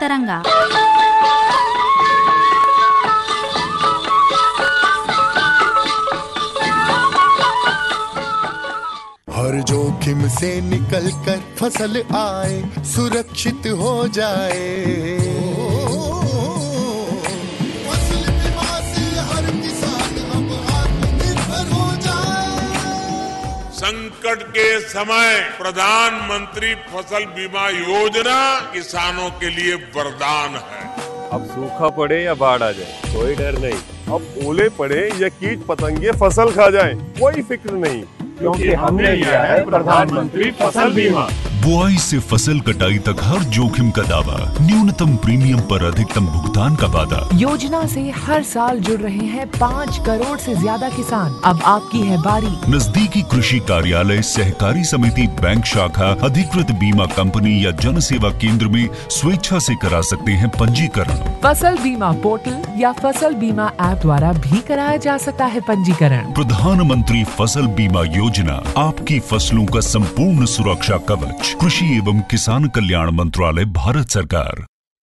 ತರಂಗ हर जोखिम से निकल कर फसल आए सुरक्षित हो जाए फसल बीमा से हर किसान अब आत्मनिर्भर हो जाए संकट के समय प्रधानमंत्री फसल बीमा योजना किसानों के लिए वरदान है अब सूखा पड़े या बाढ़ आ जाए कोई डर नहीं अब ओले पड़े या कीट पतंगे फसल खा जाए कोई फिक्र नहीं क्योंकि हमने लिया है प्रधानमंत्री फसल बीमा बुआई से फसल कटाई तक हर जोखिम का दावा न्यूनतम प्रीमियम पर अधिकतम भुगतान का वादा योजना से हर साल जुड़ रहे हैं पाँच करोड़ से ज्यादा किसान अब आपकी है बारी नजदीकी कृषि कार्यालय सहकारी समिति बैंक शाखा अधिकृत बीमा कंपनी या जन सेवा केंद्र में स्वेच्छा से करा सकते हैं पंजीकरण फसल बीमा पोर्टल या फसल बीमा ऐप द्वारा भी कराया जा सकता है पंजीकरण प्रधानमंत्री फसल बीमा योजना आपकी फसलों का संपूर्ण सुरक्षा कवच कृषि एवं किसान कल्याण मंत्रालय भारत सरकार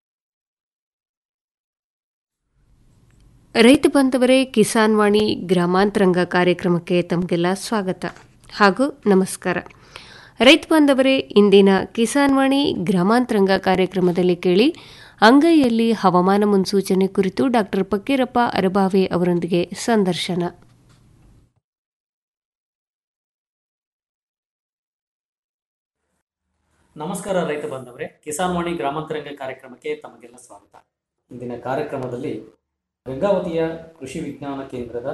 ರೈತ ಬಂಧವರೇ ಕಿಸಾನ್ ವಾಣಿ ಗ್ರಾಮಾಂತರಂಗ ಕಾರ್ಯಕ್ರಮಕ್ಕೆ ತಮಗೆಲ್ಲ ಸ್ವಾಗತ ಹಾಗೂ ನಮಸ್ಕಾರ ರೈತ ಬಾಂಧವರೇ ಇಂದಿನ ಕಿಸಾನ್ ವಾಣಿ ಗ್ರಾಮಾಂತರಂಗ ಕಾರ್ಯಕ್ರಮದಲ್ಲಿ ಕೇಳಿ ಅಂಗೈಯಲ್ಲಿ ಹವಾಮಾನ ಮುನ್ಸೂಚನೆ ಕುರಿತು ಡಾಕ್ಟರ್ ಪಕ್ಕೀರಪ್ಪ ಅರಬಾವೆ ಅವರೊಂದಿಗೆ ಸಂದರ್ಶನ ನಮಸ್ಕಾರ ರೈತ ಬಾಂಧವರೇ ಕಿಸಾನ್ ವಾಣಿ ಗ್ರಾಮಾಂತರಂಗ ಕಾರ್ಯಕ್ರಮಕ್ಕೆ ತಮಗೆಲ್ಲ ಸ್ವಾಗತ ಇಂದಿನ ಕಾರ್ಯಕ್ರಮದಲ್ಲಿ ಗಂಗಾವತಿಯ ಕೃಷಿ ವಿಜ್ಞಾನ ಕೇಂದ್ರದ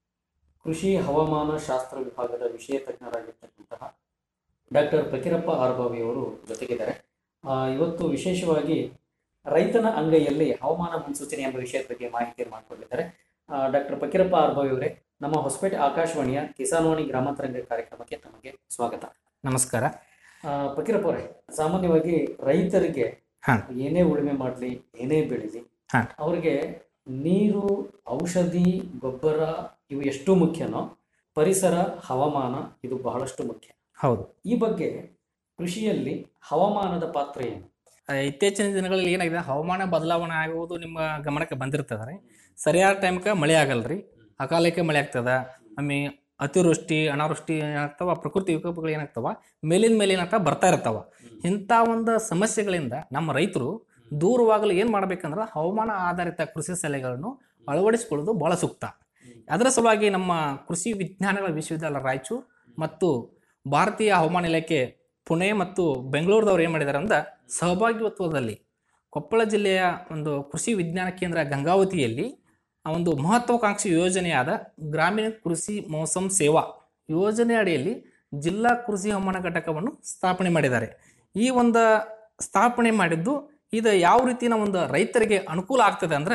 ಕೃಷಿ ಹವಾಮಾನ ಶಾಸ್ತ್ರ ವಿಭಾಗದ ವಿಷಯ ತಜ್ಞರಾಗಿರ್ತಕ್ಕಂತಹ ಡಾಕ್ಟರ್ ಫಕೀರಪ್ಪ ಆರ್ಬಾವಿ ಅವರು ಜೊತೆಗಿದ್ದಾರೆ ಆ, ಇವತ್ತು ವಿಶೇಷವಾಗಿ ರೈತನ ಅಂಗೈಯಲ್ಲಿ ಹವಾಮಾನ ಮುನ್ಸೂಚನೆ ಎಂಬ ವಿಷಯದ ಬಗ್ಗೆ ಮಾಹಿತಿಯನ್ನು ಮಾಡಿಕೊಂಡಿದ್ದಾರೆ ಡಾಕ್ಟರ್ ಫಕೀರಪ್ಪ ಆರ್ಬಾವಿ ಅವರೇ ನಮ್ಮ ಹೊಸಪೇಟೆ ಆಕಾಶವಾಣಿಯ ಕಿಸಾನ್ ವಾಣಿ ಗ್ರಾಮಾಂತರಂಗ ಕಾರ್ಯಕ್ರಮಕ್ಕೆ ತಮಗೆ ಸ್ವಾಗತ ನಮಸ್ಕಾರ ಆ, ಫಕೀರಪ್ಪ ಅವರೇ ಸಾಮಾನ್ಯವಾಗಿ ರೈತರಿಗೆ ಹಾ. ಏನೇ ಉಳುಮೆ ಮಾಡಲಿ ಏನೇ ಬೆಳೀಲಿ ಹಾ. ಅವ್ರಿಗೆ ನೀರು ಔಷಧಿ ಗೊಬ್ಬರ ಇವು ಎಷ್ಟು ಮುಖ್ಯನೋ ಪರಿಸರ ಹವಾಮಾನ ಇದು ಬಹಳಷ್ಟು ಮುಖ್ಯ ಹೌದು ಈ ಬಗ್ಗೆ ಕೃಷಿಯಲ್ಲಿ ಹವಾಮಾನದ ಪಾತ್ರ ಏನು ಆ, ಇತ್ತೀಚಿನ ದಿನಗಳಲ್ಲಿ ಏನಾಗಿದೆ ಹವಾಮಾನ ಬದಲಾವಣೆ ಆಗುವುದು ನಿಮ್ಮ ಗಮನಕ್ಕೆ ಬಂದಿರ್ತದೆ ರೀ ಸರಿಯಾದ ಟೈಮ್ಗೆ ಮಳೆ ಆಗಲ್ರಿ ಅಕಾಲಕ್ಕೆ ಮಳೆ ಆಗ್ತದ ಆಮೇಲೆ ಅತಿವೃಷ್ಟಿ ಅನಾವೃಷ್ಟಿ ಏನಾಗ್ತಾವ ಪ್ರಕೃತಿ ವಿಕೋಪಗಳು ಏನಾಗ್ತಾವ ಮೇಲಿನ ಮೇಲೆ ಏನಾಗ್ತಾವ ಬರ್ತಾ ಇರ್ತಾವ ಇಂಥ ಒಂದು ಸಮಸ್ಯೆಗಳಿಂದ ನಮ್ಮ ರೈತರು ದೂರವಾಗಲು ಏನು ಮಾಡ್ಬೇಕಂದ್ರೆ ಹವಾಮಾನ ಆಧಾರಿತ ಕೃಷಿ ಸಲಹೆಗಳನ್ನು ಅಳವಡಿಸಿಕೊಳ್ಳೋದು ಬಹಳ ಸೂಕ್ತ ಅದರ ಸಲುವಾಗಿ ನಮ್ಮ ಕೃಷಿ ವಿಜ್ಞಾನಗಳ ವಿಶ್ವವಿದ್ಯಾಲಯ ರಾಯಚೂರು ಮತ್ತು ಭಾರತೀಯ ಹವಾಮಾನ ಇಲಾಖೆ ಪುಣೆ ಮತ್ತು ಬೆಂಗಳೂರದವ್ರು ಏನು ಮಾಡಿದ್ದಾರೆ ಅಂದ್ರೆ ಸಹಭಾಗಿತ್ವದಲ್ಲಿ ಕೊಪ್ಪಳ ಜಿಲ್ಲೆಯ ಒಂದು ಕೃಷಿ ವಿಜ್ಞಾನ ಕೇಂದ್ರ ಗಂಗಾವತಿಯಲ್ಲಿ ಆ ಒಂದು ಮಹತ್ವಾಕಾಂಕ್ಷಿ ಯೋಜನೆಯಾದ ಗ್ರಾಮೀಣ ಕೃಷಿ ಮೋಸಮ್ ಸೇವಾ ಯೋಜನೆ ಅಡಿಯಲ್ಲಿ ಜಿಲ್ಲಾ ಕೃಷಿ ಹವಾಮಾನ ಘಟಕವನ್ನು ಸ್ಥಾಪನೆ ಮಾಡಿದ್ದಾರೆ ಈ ಒಂದು ಸ್ಥಾಪನೆ ಮಾಡಿದ್ದು ಇದು ಯಾವ ರೀತಿಯ ಒಂದು ರೈತರಿಗೆ ಅನುಕೂಲ ಆಗ್ತದೆ ಅಂದರೆ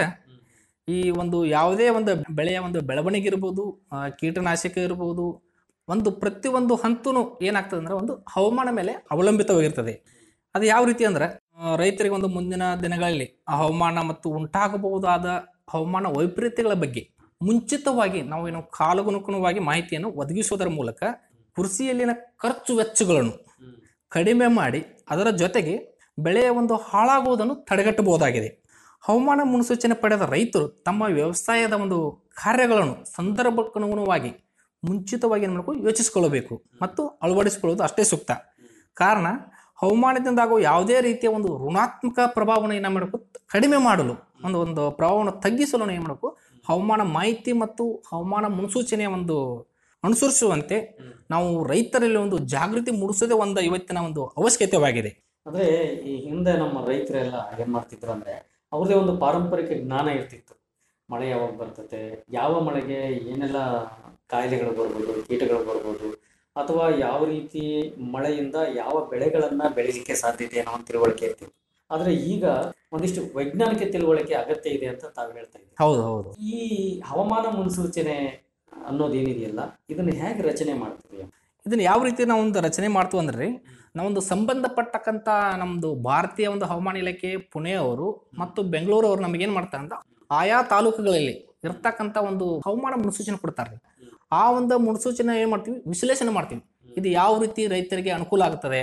ಈ ಒಂದು ಯಾವುದೇ ಒಂದು ಬೆಳೆಯ ಒಂದು ಬೆಳವಣಿಗೆ ಇರ್ಬೋದು ಆ, ಕೀಟನಾಶಕ ಇರ್ಬೋದು ಒಂದು ಪ್ರತಿಯೊಂದು ಹಂತನೂ ಏನಾಗ್ತದೆ ಅಂದ್ರೆ ಒಂದು ಹವಾಮಾನ ಮೇಲೆ ಅವಲಂಬಿತವಾಗಿರ್ತದೆ ಅದು ಯಾವ ರೀತಿ ಅಂದ್ರೆ ಆ, ರೈತರಿಗೆ ಒಂದು ಮುಂದಿನ ದಿನಗಳಲ್ಲಿ ಆ ಹವಾಮಾನ ಮತ್ತು ಉಂಟಾಗಬಹುದಾದ ಹವಾಮಾನ ವೈಪರೀತ್ಯಗಳ ಬಗ್ಗೆ ಮುಂಚಿತವಾಗಿ ನಾವು ಏನು ಕಾಲಗುಣುಗುಣವಾಗಿ ಮಾಹಿತಿಯನ್ನು ಒದಗಿಸುವುದರ ಮೂಲಕ ಕೃಷಿಯಲ್ಲಿನ ಖರ್ಚು ವೆಚ್ಚಗಳನ್ನು ಕಡಿಮೆ ಮಾಡಿ ಅದರ ಜೊತೆಗೆ ಬೆಳೆಯ ಒಂದು ಹಾಳಾಗುವುದನ್ನು ತಡೆಗಟ್ಟಬಹುದಾಗಿದೆ ಹವಾಮಾನ ಮುನ್ಸೂಚನೆ ಪಡೆದ ರೈತರು ತಮ್ಮ ವ್ಯವಸಾಯದ ಒಂದು ಕಾರ್ಯಗಳನ್ನು ಸಂದರ್ಭಕ್ಕನುಗುಣವಾಗಿ ಮುಂಚಿತವಾಗಿ ಏನು ಮಾಡಬೇಕು ಯೋಚಿಸಿಕೊಳ್ಳಬೇಕು ಮತ್ತು ಅಳವಡಿಸಿಕೊಳ್ಳುವುದು ಅಷ್ಟೇ ಸೂಕ್ತ ಕಾರಣ ಹವಾಮಾನದಿಂದ ಆಗುವ ಯಾವುದೇ ರೀತಿಯ ಒಂದು ಋಣಾತ್ಮಕ ಪ್ರಭಾವವನ್ನು ಏನು ಮಾಡಬೇಕು ಕಡಿಮೆ ಮಾಡಲು ಒಂದು ಒಂದು ಪ್ರಭಾವವನ್ನು ತಗ್ಗಿಸಲು ಏನು ಮಾಡಬೇಕು ಹವಾಮಾನ ಮಾಹಿತಿ ಮತ್ತು ಹವಾಮಾನ ಮುನ್ಸೂಚನೆಯ ಒಂದು ಅನುಸರಿಸುವಂತೆ ನಾವು ರೈತರಲ್ಲಿ ಒಂದು ಜಾಗೃತಿ ಮೂಡಿಸೋದೇ ಒಂದು ಇವತ್ತಿನ ಒಂದು ಅವಶ್ಯಕತೆಯಾಗಿದೆ ಅಂದ್ರೆ ಈ ಹಿಂದೆ ನಮ್ಮ ರೈತರೆಲ್ಲ ಏನ್ ಮಾಡ್ತಿದ್ರು ಅಂದ್ರೆ ಅವ್ರದೇ ಒಂದು ಪಾರಂಪರಿಕ ಜ್ಞಾನ ಇರ್ತಿತ್ತು ಮಳೆ ಯಾವಾಗ ಬರ್ತತೆ ಯಾವ ಮಳೆಗೆ ಏನೆಲ್ಲ ಕಾಯಿಲೆಗಳು ಬರ್ಬೋದು ಕೀಟಗಳು ಬರ್ಬೋದು ಅಥವಾ ಯಾವ ರೀತಿ ಮಳೆಯಿಂದ ಯಾವ ಬೆಳೆಗಳನ್ನ ಬೆಳಿಲಿಕ್ಕೆ ಸಾಧ್ಯತೆ ಅನ್ನೋ ಒಂದು ತಿಳುವಳಿಕೆ ಇರ್ತಿತ್ತು ಆದ್ರೆ ಈಗ ಒಂದಿಷ್ಟು ವೈಜ್ಞಾನಿಕ ತಿಳುವಳಿಕೆ ಅಗತ್ಯ ಇದೆ ಅಂತ ತಾವು ಹೇಳ್ತಾ ಇದ್ದೀವಿ ಹೌದು ಹೌದು ಈ ಹವಾಮಾನ ಮುನ್ಸೂಚನೆ ಅನ್ನೋದೇನಿದೆಯಲ್ಲ ಇದನ್ನ ಹೇಗೆ ರಚನೆ ಮಾಡ್ತೀವಿ ಇದನ್ನ ಯಾವ ರೀತಿ ನಾವು ಒಂದು ರಚನೆ ಮಾಡ್ತೀವಿ ಅಂದ್ರೆ ರೀ ನಾವೊಂದು ಸಂಬಂಧಪಟ್ಟಕ್ಕಂಥ ನಮ್ಮದು ಭಾರತೀಯ ಒಂದು ಹವಾಮಾನ ಇಲಾಖೆ ಪುಣೆಯವರು ಮತ್ತು ಬೆಂಗಳೂರು ಅವರು ನಮಗೇನು ಮಾಡ್ತಾರೆ ಅಂತ ಆಯಾ ತಾಲೂಕುಗಳಲ್ಲಿ ಇರ್ತಕ್ಕಂಥ ಒಂದು ಹವಾಮಾನ ಮುನ್ಸೂಚನೆ ಕೊಡ್ತಾರೆ ರೀ ಆ ಒಂದು ಮುನ್ಸೂಚನೆ ಏನು ಮಾಡ್ತೀವಿ ವಿಶ್ಲೇಷಣೆ ಮಾಡ್ತೀವಿ ಇದು ಯಾವ ರೀತಿ ರೈತರಿಗೆ ಅನುಕೂಲ ಆಗ್ತದೆ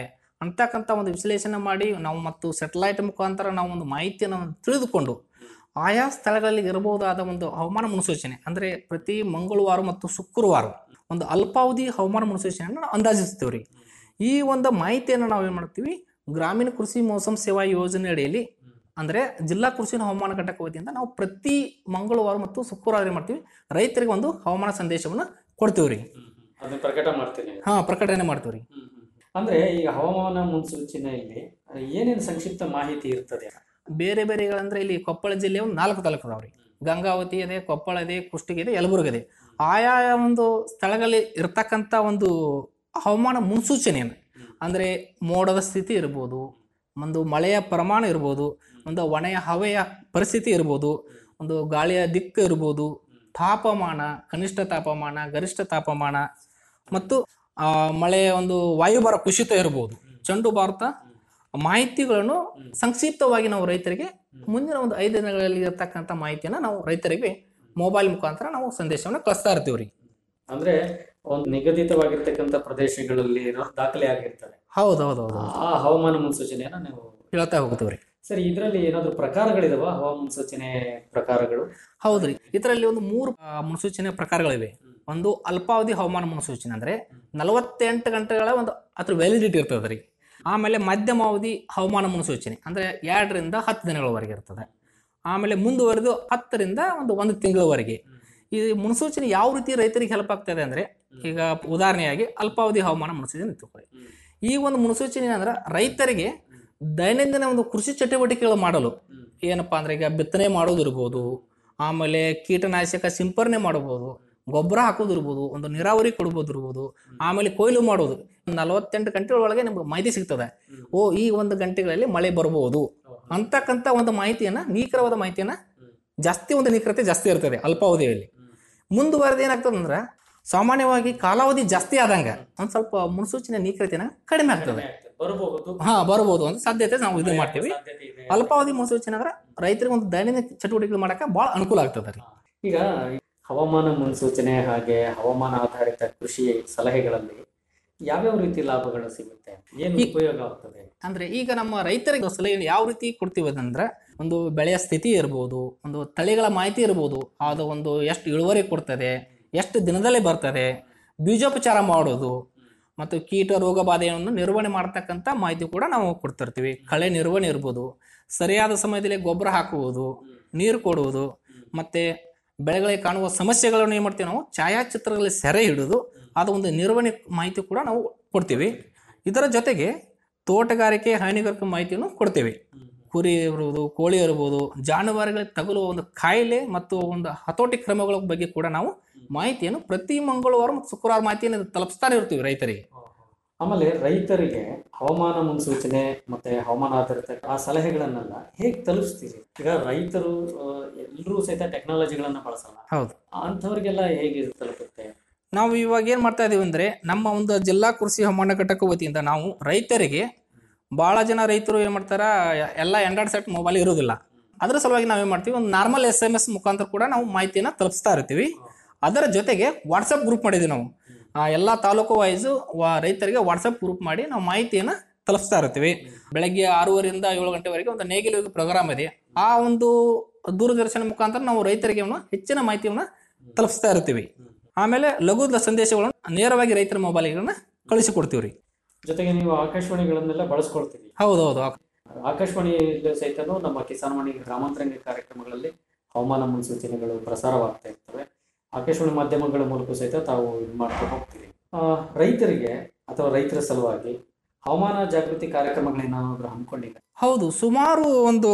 ಅಂತಕ್ಕಂಥ ಒಂದು ವಿಶ್ಲೇಷಣೆ ಮಾಡಿ ನಾವು ಮತ್ತು ಸೆಟಲೈಟ್ ಮುಖಾಂತರ ನಾವು ಒಂದು ಮಾಹಿತಿಯನ್ನು ತಿಳಿದುಕೊಂಡು ಆಯಾ ಸ್ಥಳಗಳಲ್ಲಿ ಇರಬಹುದಾದ ಒಂದು ಹವಾಮಾನ ಮುನ್ಸೂಚನೆ ಅಂದರೆ ಪ್ರತಿ ಮಂಗಳವಾರ ಮತ್ತು ಶುಕ್ರವಾರ ಒಂದು ಅಲ್ಪಾವಧಿ ಹವಾಮಾನ ಮುನ್ಸೂಚನೆಯನ್ನು ನಾವು ಅಂದಾಜಿಸ್ತೀವಿ ರೀ ಈ ಒಂದು ಮಾಹಿತಿಯನ್ನು ನಾವು ಏನು ಮಾಡ್ತೀವಿ ಗ್ರಾಮೀಣ ಕೃಷಿ ಮೋಸಮ್ ಸೇವಾ ಯೋಜನೆ ಅಡಿಯಲ್ಲಿ ಅಂದರೆ ಜಿಲ್ಲಾ ಕೃಷಿ ಹವಾಮಾನ ಘಟಕ ವತಿಯಿಂದ ನಾವು ಪ್ರತಿ ಮಂಗಳವಾರ ಮತ್ತು ಶುಕ್ರವಾರ ಏನು ಮಾಡ್ತೀವಿ ರೈತರಿಗೆ ಒಂದು ಹವಾಮಾನ ಸಂದೇಶವನ್ನು ಕೊಡ್ತೀವಿ ರೀ ಅದನ್ನ ಪ್ರಕಟ ಮಾಡ್ತೀನಿ ಹಾಂ ಪ್ರಕಟಣೆ ಮಾಡ್ತೀವಿ ರೀ ಅಂದ್ರೆ ಈಗ ಹವಾಮಾನ ಮುನ್ಸೂಚನೆಯಲ್ಲಿ ಏನೇನು ಸಂಕ್ಷಿಪ್ತ ಮಾಹಿತಿ ಇರ್ತದೆ ಬೇರೆ ಬೇರೆಗಳಂದ್ರೆ ಇಲ್ಲಿ ಕೊಪ್ಪಳ ಜಿಲ್ಲೆ ಒಂದು ನಾಲ್ಕು ತಾಲೂಕು ಅದಾವ್ರಿ ಗಂಗಾವತಿ ಇದೆ ಕೊಪ್ಪಳ ಇದೆ ಕುಷ್ಟಗಿ ಇದೆ ಯಲಬುರ್ಗ ಇದೆ ಆಯಾ ಒಂದು ಸ್ಥಳಗಳಲ್ಲಿ ಇರ್ತಕ್ಕಂಥ ಒಂದು ಹವಾಮಾನ ಮುನ್ಸೂಚನೆಯನ್ನು ಅಂದರೆ ಮೋಡದ ಸ್ಥಿತಿ ಇರ್ಬೋದು ಒಂದು ಮಳೆಯ ಪ್ರಮಾಣ ಇರ್ಬೋದು ಒಂದು ಒಣೆಯ ಹವೆಯ ಪರಿಸ್ಥಿತಿ ಇರ್ಬೋದು ಒಂದು ಗಾಳಿಯ ದಿಕ್ಕು ಇರ್ಬೋದು ತಾಪಮಾನ ಕನಿಷ್ಠ ತಾಪಮಾನ ಗರಿಷ್ಠ ತಾಪಮಾನ ಮತ್ತು ಆ, ಮಳೆಯ ಒಂದು ವಾಯುಭಾರ ಕುಸಿತ ಇರ್ಬೋದು ಚೆಂಡು ಭಾರತ ಮಾಹಿತಿಗಳನ್ನು ಸಂಕ್ಷಿಪ್ತವಾಗಿ ನಾವು ರೈತರಿಗೆ ಮುಂದಿನ ಒಂದು ಐದು ದಿನಗಳಲ್ಲಿ ಇರತಕ್ಕಂಥ ಮಾಹಿತಿಯನ್ನು ನಾವು ರೈತರಿಗೆ ಮೊಬೈಲ್ ಮುಖಾಂತರ ನಾವು ಸಂದೇಶವನ್ನು ಕಳಿಸ್ತಾ ಇರ್ತೀವಿ ರೀ ಅಂದ್ರೆ ಒಂದು ನಿಗದಿತವಾಗಿರ್ತಕ್ಕಂಥ ಪ್ರದೇಶಗಳಲ್ಲಿ ಇರೋ ದಾಖಲೆ ಆಗಿರ್ತದೆ ಹೌದು ಹೌದು ಹೌದು ಆ ಹವಾಮಾನ ಮುನ್ಸೂಚನೆಯನ್ನ ನೀವು ಹೇಳ್ತಾ ಹೋಗ್ತೀವಿ ರೀ ಸರಿ ಇದರಲ್ಲಿ ಏನಾದ್ರು ಪ್ರಕಾರಗಳಿದಾವ ಹವಾಮಾನ ಮುನ್ಸೂಚನೆ ಪ್ರಕಾರಗಳು ಹೌದ್ರಿ ಇದರಲ್ಲಿ ಒಂದು ಮೂರು ಆ, ಮುನ್ಸೂಚನೆ ಪ್ರಕಾರಗಳಿವೆ ಒಂದು ಅಲ್ಪಾವಧಿ ಹವಾಮಾನ ಮುನ್ಸೂಚನೆ ಅಂದ್ರೆ ನಲವತ್ತೆಂಟು ಗಂಟೆಗಳ ಒಂದು ಅದ್ರ ವ್ಯಾಲಿಡಿಟಿ ಇರ್ತದೆ ರೀ ಆಮೇಲೆ ಮಧ್ಯಮಾವಧಿ ಹವಾಮಾನ ಮುನ್ಸೂಚನೆ ಅಂದ್ರೆ ಎರಡರಿಂದ ಹತ್ತು ದಿನಗಳವರೆಗೆ ಇರ್ತದೆ ಆಮೇಲೆ ಮುಂದುವರೆದು ಹತ್ತರಿಂದ ಒಂದು ಒಂದು ತಿಂಗಳವರೆಗೆ ಈ ಮುನ್ಸೂಚನೆ ಯಾವ ರೀತಿ ರೈತರಿಗೆ ಹೆಲ್ಪ್ ಆಗ್ತದೆ ಅಂದ್ರೆ ಈಗ ಉದಾಹರಣೆಯಾಗಿ ಅಲ್ಪಾವಧಿ ಹವಾಮಾನ ಮುನ್ಸೂಚನೆ ತಗೊಳ್ಳಿ ಈ ಒಂದು ಮುನ್ಸೂಚನೆ ಅಂದ್ರೆ ರೈತರಿಗೆ ದೈನಂದಿನ ಒಂದು ಕೃಷಿ ಚಟುವಟಿಕೆಗಳು ಮಾಡಲು ಏನಪ್ಪಾ ಅಂದ್ರೆ ಈಗ ಬಿತ್ತನೆ ಮಾಡೋದಿರ್ಬೋದು ಆಮೇಲೆ ಕೀಟನಾಶಕ ಸಿಂಪರಣೆ ಮಾಡಬಹುದು ಗೊಬ್ಬರ ಹಾಕೋದಿರ್ಬೋದು ಒಂದು ನೀರಾವರಿ ಕೊಡ್ಬೋದಿರ್ಬೋದು ಆಮೇಲೆ ಕೊಯ್ಲು ಮಾಡೋದು ನಲವತ್ತೆಂಟು ಗಂಟೆ ಒಳಗೆ ನಿಮ್ಗೆ ಮಾಹಿತಿ ಸಿಗ್ತದೆ ಓ ಈ ಒಂದು ಗಂಟೆಗಳಲ್ಲಿ ಮಳೆ ಬರ್ಬೋದು ಅಂತಕ್ಕಂಥ ಒಂದು ಮಾಹಿತಿಯನ್ನ ನಿಖರವಾದ ಮಾಹಿತಿಯನ್ನ ಜಾಸ್ತಿ ಒಂದು ನಿಖರತೆ ಜಾಸ್ತಿ ಇರ್ತದೆ ಅಲ್ಪಾವಧಿಯಲ್ಲಿ ಮುಂದುವರೆದು ಏನಾಗ್ತದೆ ಅಂದ್ರೆ ಸಾಮಾನ್ಯವಾಗಿ ಕಾಲಾವಧಿ ಜಾಸ್ತಿ ಆದಂಗ ಒಂದ್ ಸ್ವಲ್ಪ ಮುನ್ಸೂಚನೆ ನಿಖರತೆನ ಕಡಿಮೆ ಆಗ್ತದೆ ಬರಬಹುದು ಹಾ ಬರ್ಬೋದು ಅಂತ ಸಾಧ್ಯತೆ ನಾವು ಇದು ಮಾಡ್ತೀವಿ ಸಾಧ್ಯತೆ ಇದೆ. ಅಲ್ಪಾವಧಿ ಮುನ್ಸೂಚನೆ ಅಂದ್ರೆ ರೈತರಿಗೆ ಒಂದು ದೈನಂದಿನ ಚಟುವಟಿಕೆಗಳು ಮಾಡಕ್ಕೆ ಬಹಳ ಅನುಕೂಲ ಆಗ್ತದೆ ರೀ ಈಗ ಹವಾಮಾನ ಮುನ್ಸೂಚನೆ ಹಾಗೆ ಹವಾಮಾನ ಆಧಾರಿತ ಕೃಷಿ ಸಲಹೆಗಳಲ್ಲಿ ಯಾವ್ಯಾವ ರೀತಿ ಲಾಭಗಳು ಸಿಗುತ್ತೆ ಏನು ಈ- ಉಪಯೋಗ ಆಗ್ತದೆ ಅಂದ್ರೆ ಈಗ ನಮ್ಮ ರೈತರಿಗೆ ಸಲಹೆ ಯಾವ ರೀತಿ ಕೊಡ್ತೀವಿ ಅಂದ್ರೆ ಒಂದು ಬೆಳೆಯ ಸ್ಥಿತಿ ಇರ್ಬೋದು ಒಂದು ತಳಿಗಳ ಮಾಹಿತಿ ಇರ್ಬೋದು ಅದು ಒಂದು ಎಷ್ಟು ಇಳುವರಿ ಕೊಡ್ತದೆ ಎಷ್ಟು ದಿನದಲ್ಲೇ ಬರ್ತದೆ ಬೀಜೋಪಚಾರ ಮಾಡೋದು ಮತ್ತು ಕೀಟ ರೋಗ ಬಾಧೆಯನ್ನು ನಿರ್ವಹಣೆ ಮಾಡ್ತಕ್ಕಂಥ ಮಾಹಿತಿ ಕೂಡ ನಾವು ಕೊಡ್ತಿರ್ತೀವಿ ಕಳೆ ನಿರ್ವಹಣೆ ಇರ್ಬೋದು ಸರಿಯಾದ ಸಮಯದಲ್ಲಿ ಗೊಬ್ಬರ ಹಾಕುವುದು ನೀರು ಕೊಡುವುದು ಮತ್ತೆ ಬೆಳೆಗಳಿಗೆ ಕಾಣುವ ಸಮಸ್ಯೆಗಳನ್ನು ಏನು ಮಾಡ್ತೀವಿ ನಾವು ಛಾಯಾಚಿತ್ರಗಳಲ್ಲಿ ಸೆರೆ ಹಿಡಿದು ಅದು ಒಂದು ನಿರ್ವಹಣೆ ಮಾಹಿತಿ ಕೂಡ ನಾವು ಕೊಡ್ತೀವಿ ಇದರ ಜೊತೆಗೆ ತೋಟಗಾರಿಕೆ ಹೈನುಗಾರಿಕೆ ಮಾಹಿತಿಯನ್ನು ಕೊಡ್ತೇವೆ ಕುರಿ ಇರ್ಬೋದು ಕೋಳಿ ಇರ್ಬೋದು ಜಾನುವಾರುಗಳಿಗೆ ತಗುಲುವ ಒಂದು ಕಾಯಿಲೆ ಮತ್ತು ಒಂದು ಹತೋಟಿ ಕ್ರಮಗಳ ಬಗ್ಗೆ ಕೂಡ ನಾವು ಮಾಹಿತಿಯನ್ನು ಪ್ರತಿ ಮಂಗಳವಾರ ಮತ್ತು ಶುಕ್ರವಾರ ಮಾಹಿತಿಯನ್ನು ತಲುಪಿಸ್ತಾನೆ ಇರ್ತೀವಿ ರೈತರಿಗೆ ಆಮೇಲೆ ರೈತರಿಗೆ ಹವಾಮಾನ ಮುನ್ಸೂಚನೆ ಮತ್ತೆ ಹವಾಮಾನ ಆಧಾರಿತ ಆ ಸಲಹೆಗಳನ್ನೆಲ್ಲ ಹೇಗೆ ತಲುಪಿಸ್ತೀರಿ ಈಗ ರೈತರು ಎಲ್ಲರೂ ಸಹಿತ ಟೆಕ್ನಾಲಜಿಗಳನ್ನ ಬಳಸಲ್ಲ ಹೌದು ಅಂಥವ್ರಿಗೆಲ್ಲ ಹೇಗೆ ಇದು ತಲುಪುತ್ತೆ ನಾವು ಇವಾಗ ಏನು ಮಾಡ್ತಾ ಇದೀವಿ ಅಂದರೆ ನಮ್ಮ ಒಂದು ಜಿಲ್ಲಾ ಕೃಷಿ ಹವಾಮಾನ ಘಟಕ ವತಿಯಿಂದ ನಾವು ರೈತರಿಗೆ ಭಾಳ ಜನ ರೈತರು ಏನು ಮಾಡ್ತಾರ ಎಲ್ಲ ಆಂಡ್ರಾಯ್ಡ್ ಸೆಟ್ ಮೊಬೈಲ್ ಇರೋದಿಲ್ಲ ಅದರ ಸಲುವಾಗಿ ನಾವು ಏನು ಮಾಡ್ತೀವಿ ಒಂದು ನಾರ್ಮಲ್ ಎಸ್ ಎಮ್ ಎಸ್ ಮುಖಾಂತರ ಕೂಡ ನಾವು ಮಾಹಿತಿಯನ್ನು ತಲುಪಿಸ್ತಾ ಇರ್ತೀವಿ ಅದರ ಜೊತೆಗೆ ವಾಟ್ಸಪ್ ಗ್ರೂಪ್ ಮಾಡಿದ್ವಿ ನಾವು ಆ ಎಲ್ಲ ತಾಲೂಕು ವೈಸು ರೈತರಿಗೆ ವಾಟ್ಸಪ್ ಗ್ರೂಪ್ ಮಾಡಿ ನಾವು ಮಾಹಿತಿಯನ್ನು ತಲುಪಿಸ್ತಾ ಇರ್ತೀವಿ ಬೆಳಗ್ಗೆ ಆರೂವರೆಯಿಂದ ಏಳು ಗಂಟೆವರೆಗೆ ಒಂದು ನೇಗಿಲು ಪ್ರೋಗ್ರಾಮ್ ಇದೆ ಆ ಒಂದು ದೂರದರ್ಶನ ಮುಖಾಂತರ ನಾವು ರೈತರಿಗೆ ಒಂದು ಹೆಚ್ಚಿನ ಮಾಹಿತಿಯನ್ನು ತಲುಪಿಸ್ತಾ ಇರ್ತೀವಿ ಆಮೇಲೆ ಲಘು ಸಂದೇಶಗಳನ್ನು ನೇರವಾಗಿ ರೈತರ ಮೊಬೈಲ್ಗಳನ್ನ ಕಳಿಸಿಕೊಡ್ತೀವಿ ರೀ ಜೊತೆಗೆ ನೀವು ಆಕಾಶವಾಣಿಗಳನ್ನೆಲ್ಲ ಬಳಸ್ಕೊಳ್ತೀವಿ ಹೌದೌದು ಆಕಾಶವಾಣಿ ಸಹಿತನೂ ನಮ್ಮ ಕಿಸಾನ್ವಾಣಿ ಗ್ರಾಮಾಂತರಂಗ ಕಾರ್ಯಕ್ರಮಗಳಲ್ಲಿ ಹವಾಮಾನ ಮುನ್ಸೂಚನೆಗಳು ಪ್ರಸಾರವಾಗ್ತಾ ಇರ್ತವೆ ಆಕಾಶವಾಣಿ ಮಾಧ್ಯಮಗಳ ಮೂಲಕ ಸಹಿತ ತಾವು ಇದು ಮಾಡ್ಕೊಂಡು ಹೋಗ್ತೀರಿ ಆ, ರೈತರಿಗೆ ಅಥವಾ ರೈತರ ಸಲುವಾಗಿ ಹವಾಮಾನ ಜಾಗೃತಿ ಕಾರ್ಯಕ್ರಮಗಳೇನಾದ್ರೂ ಹಮ್ಮಿಕೊಂಡಿದೆ ಹೌದು ಸುಮಾರು ಒಂದು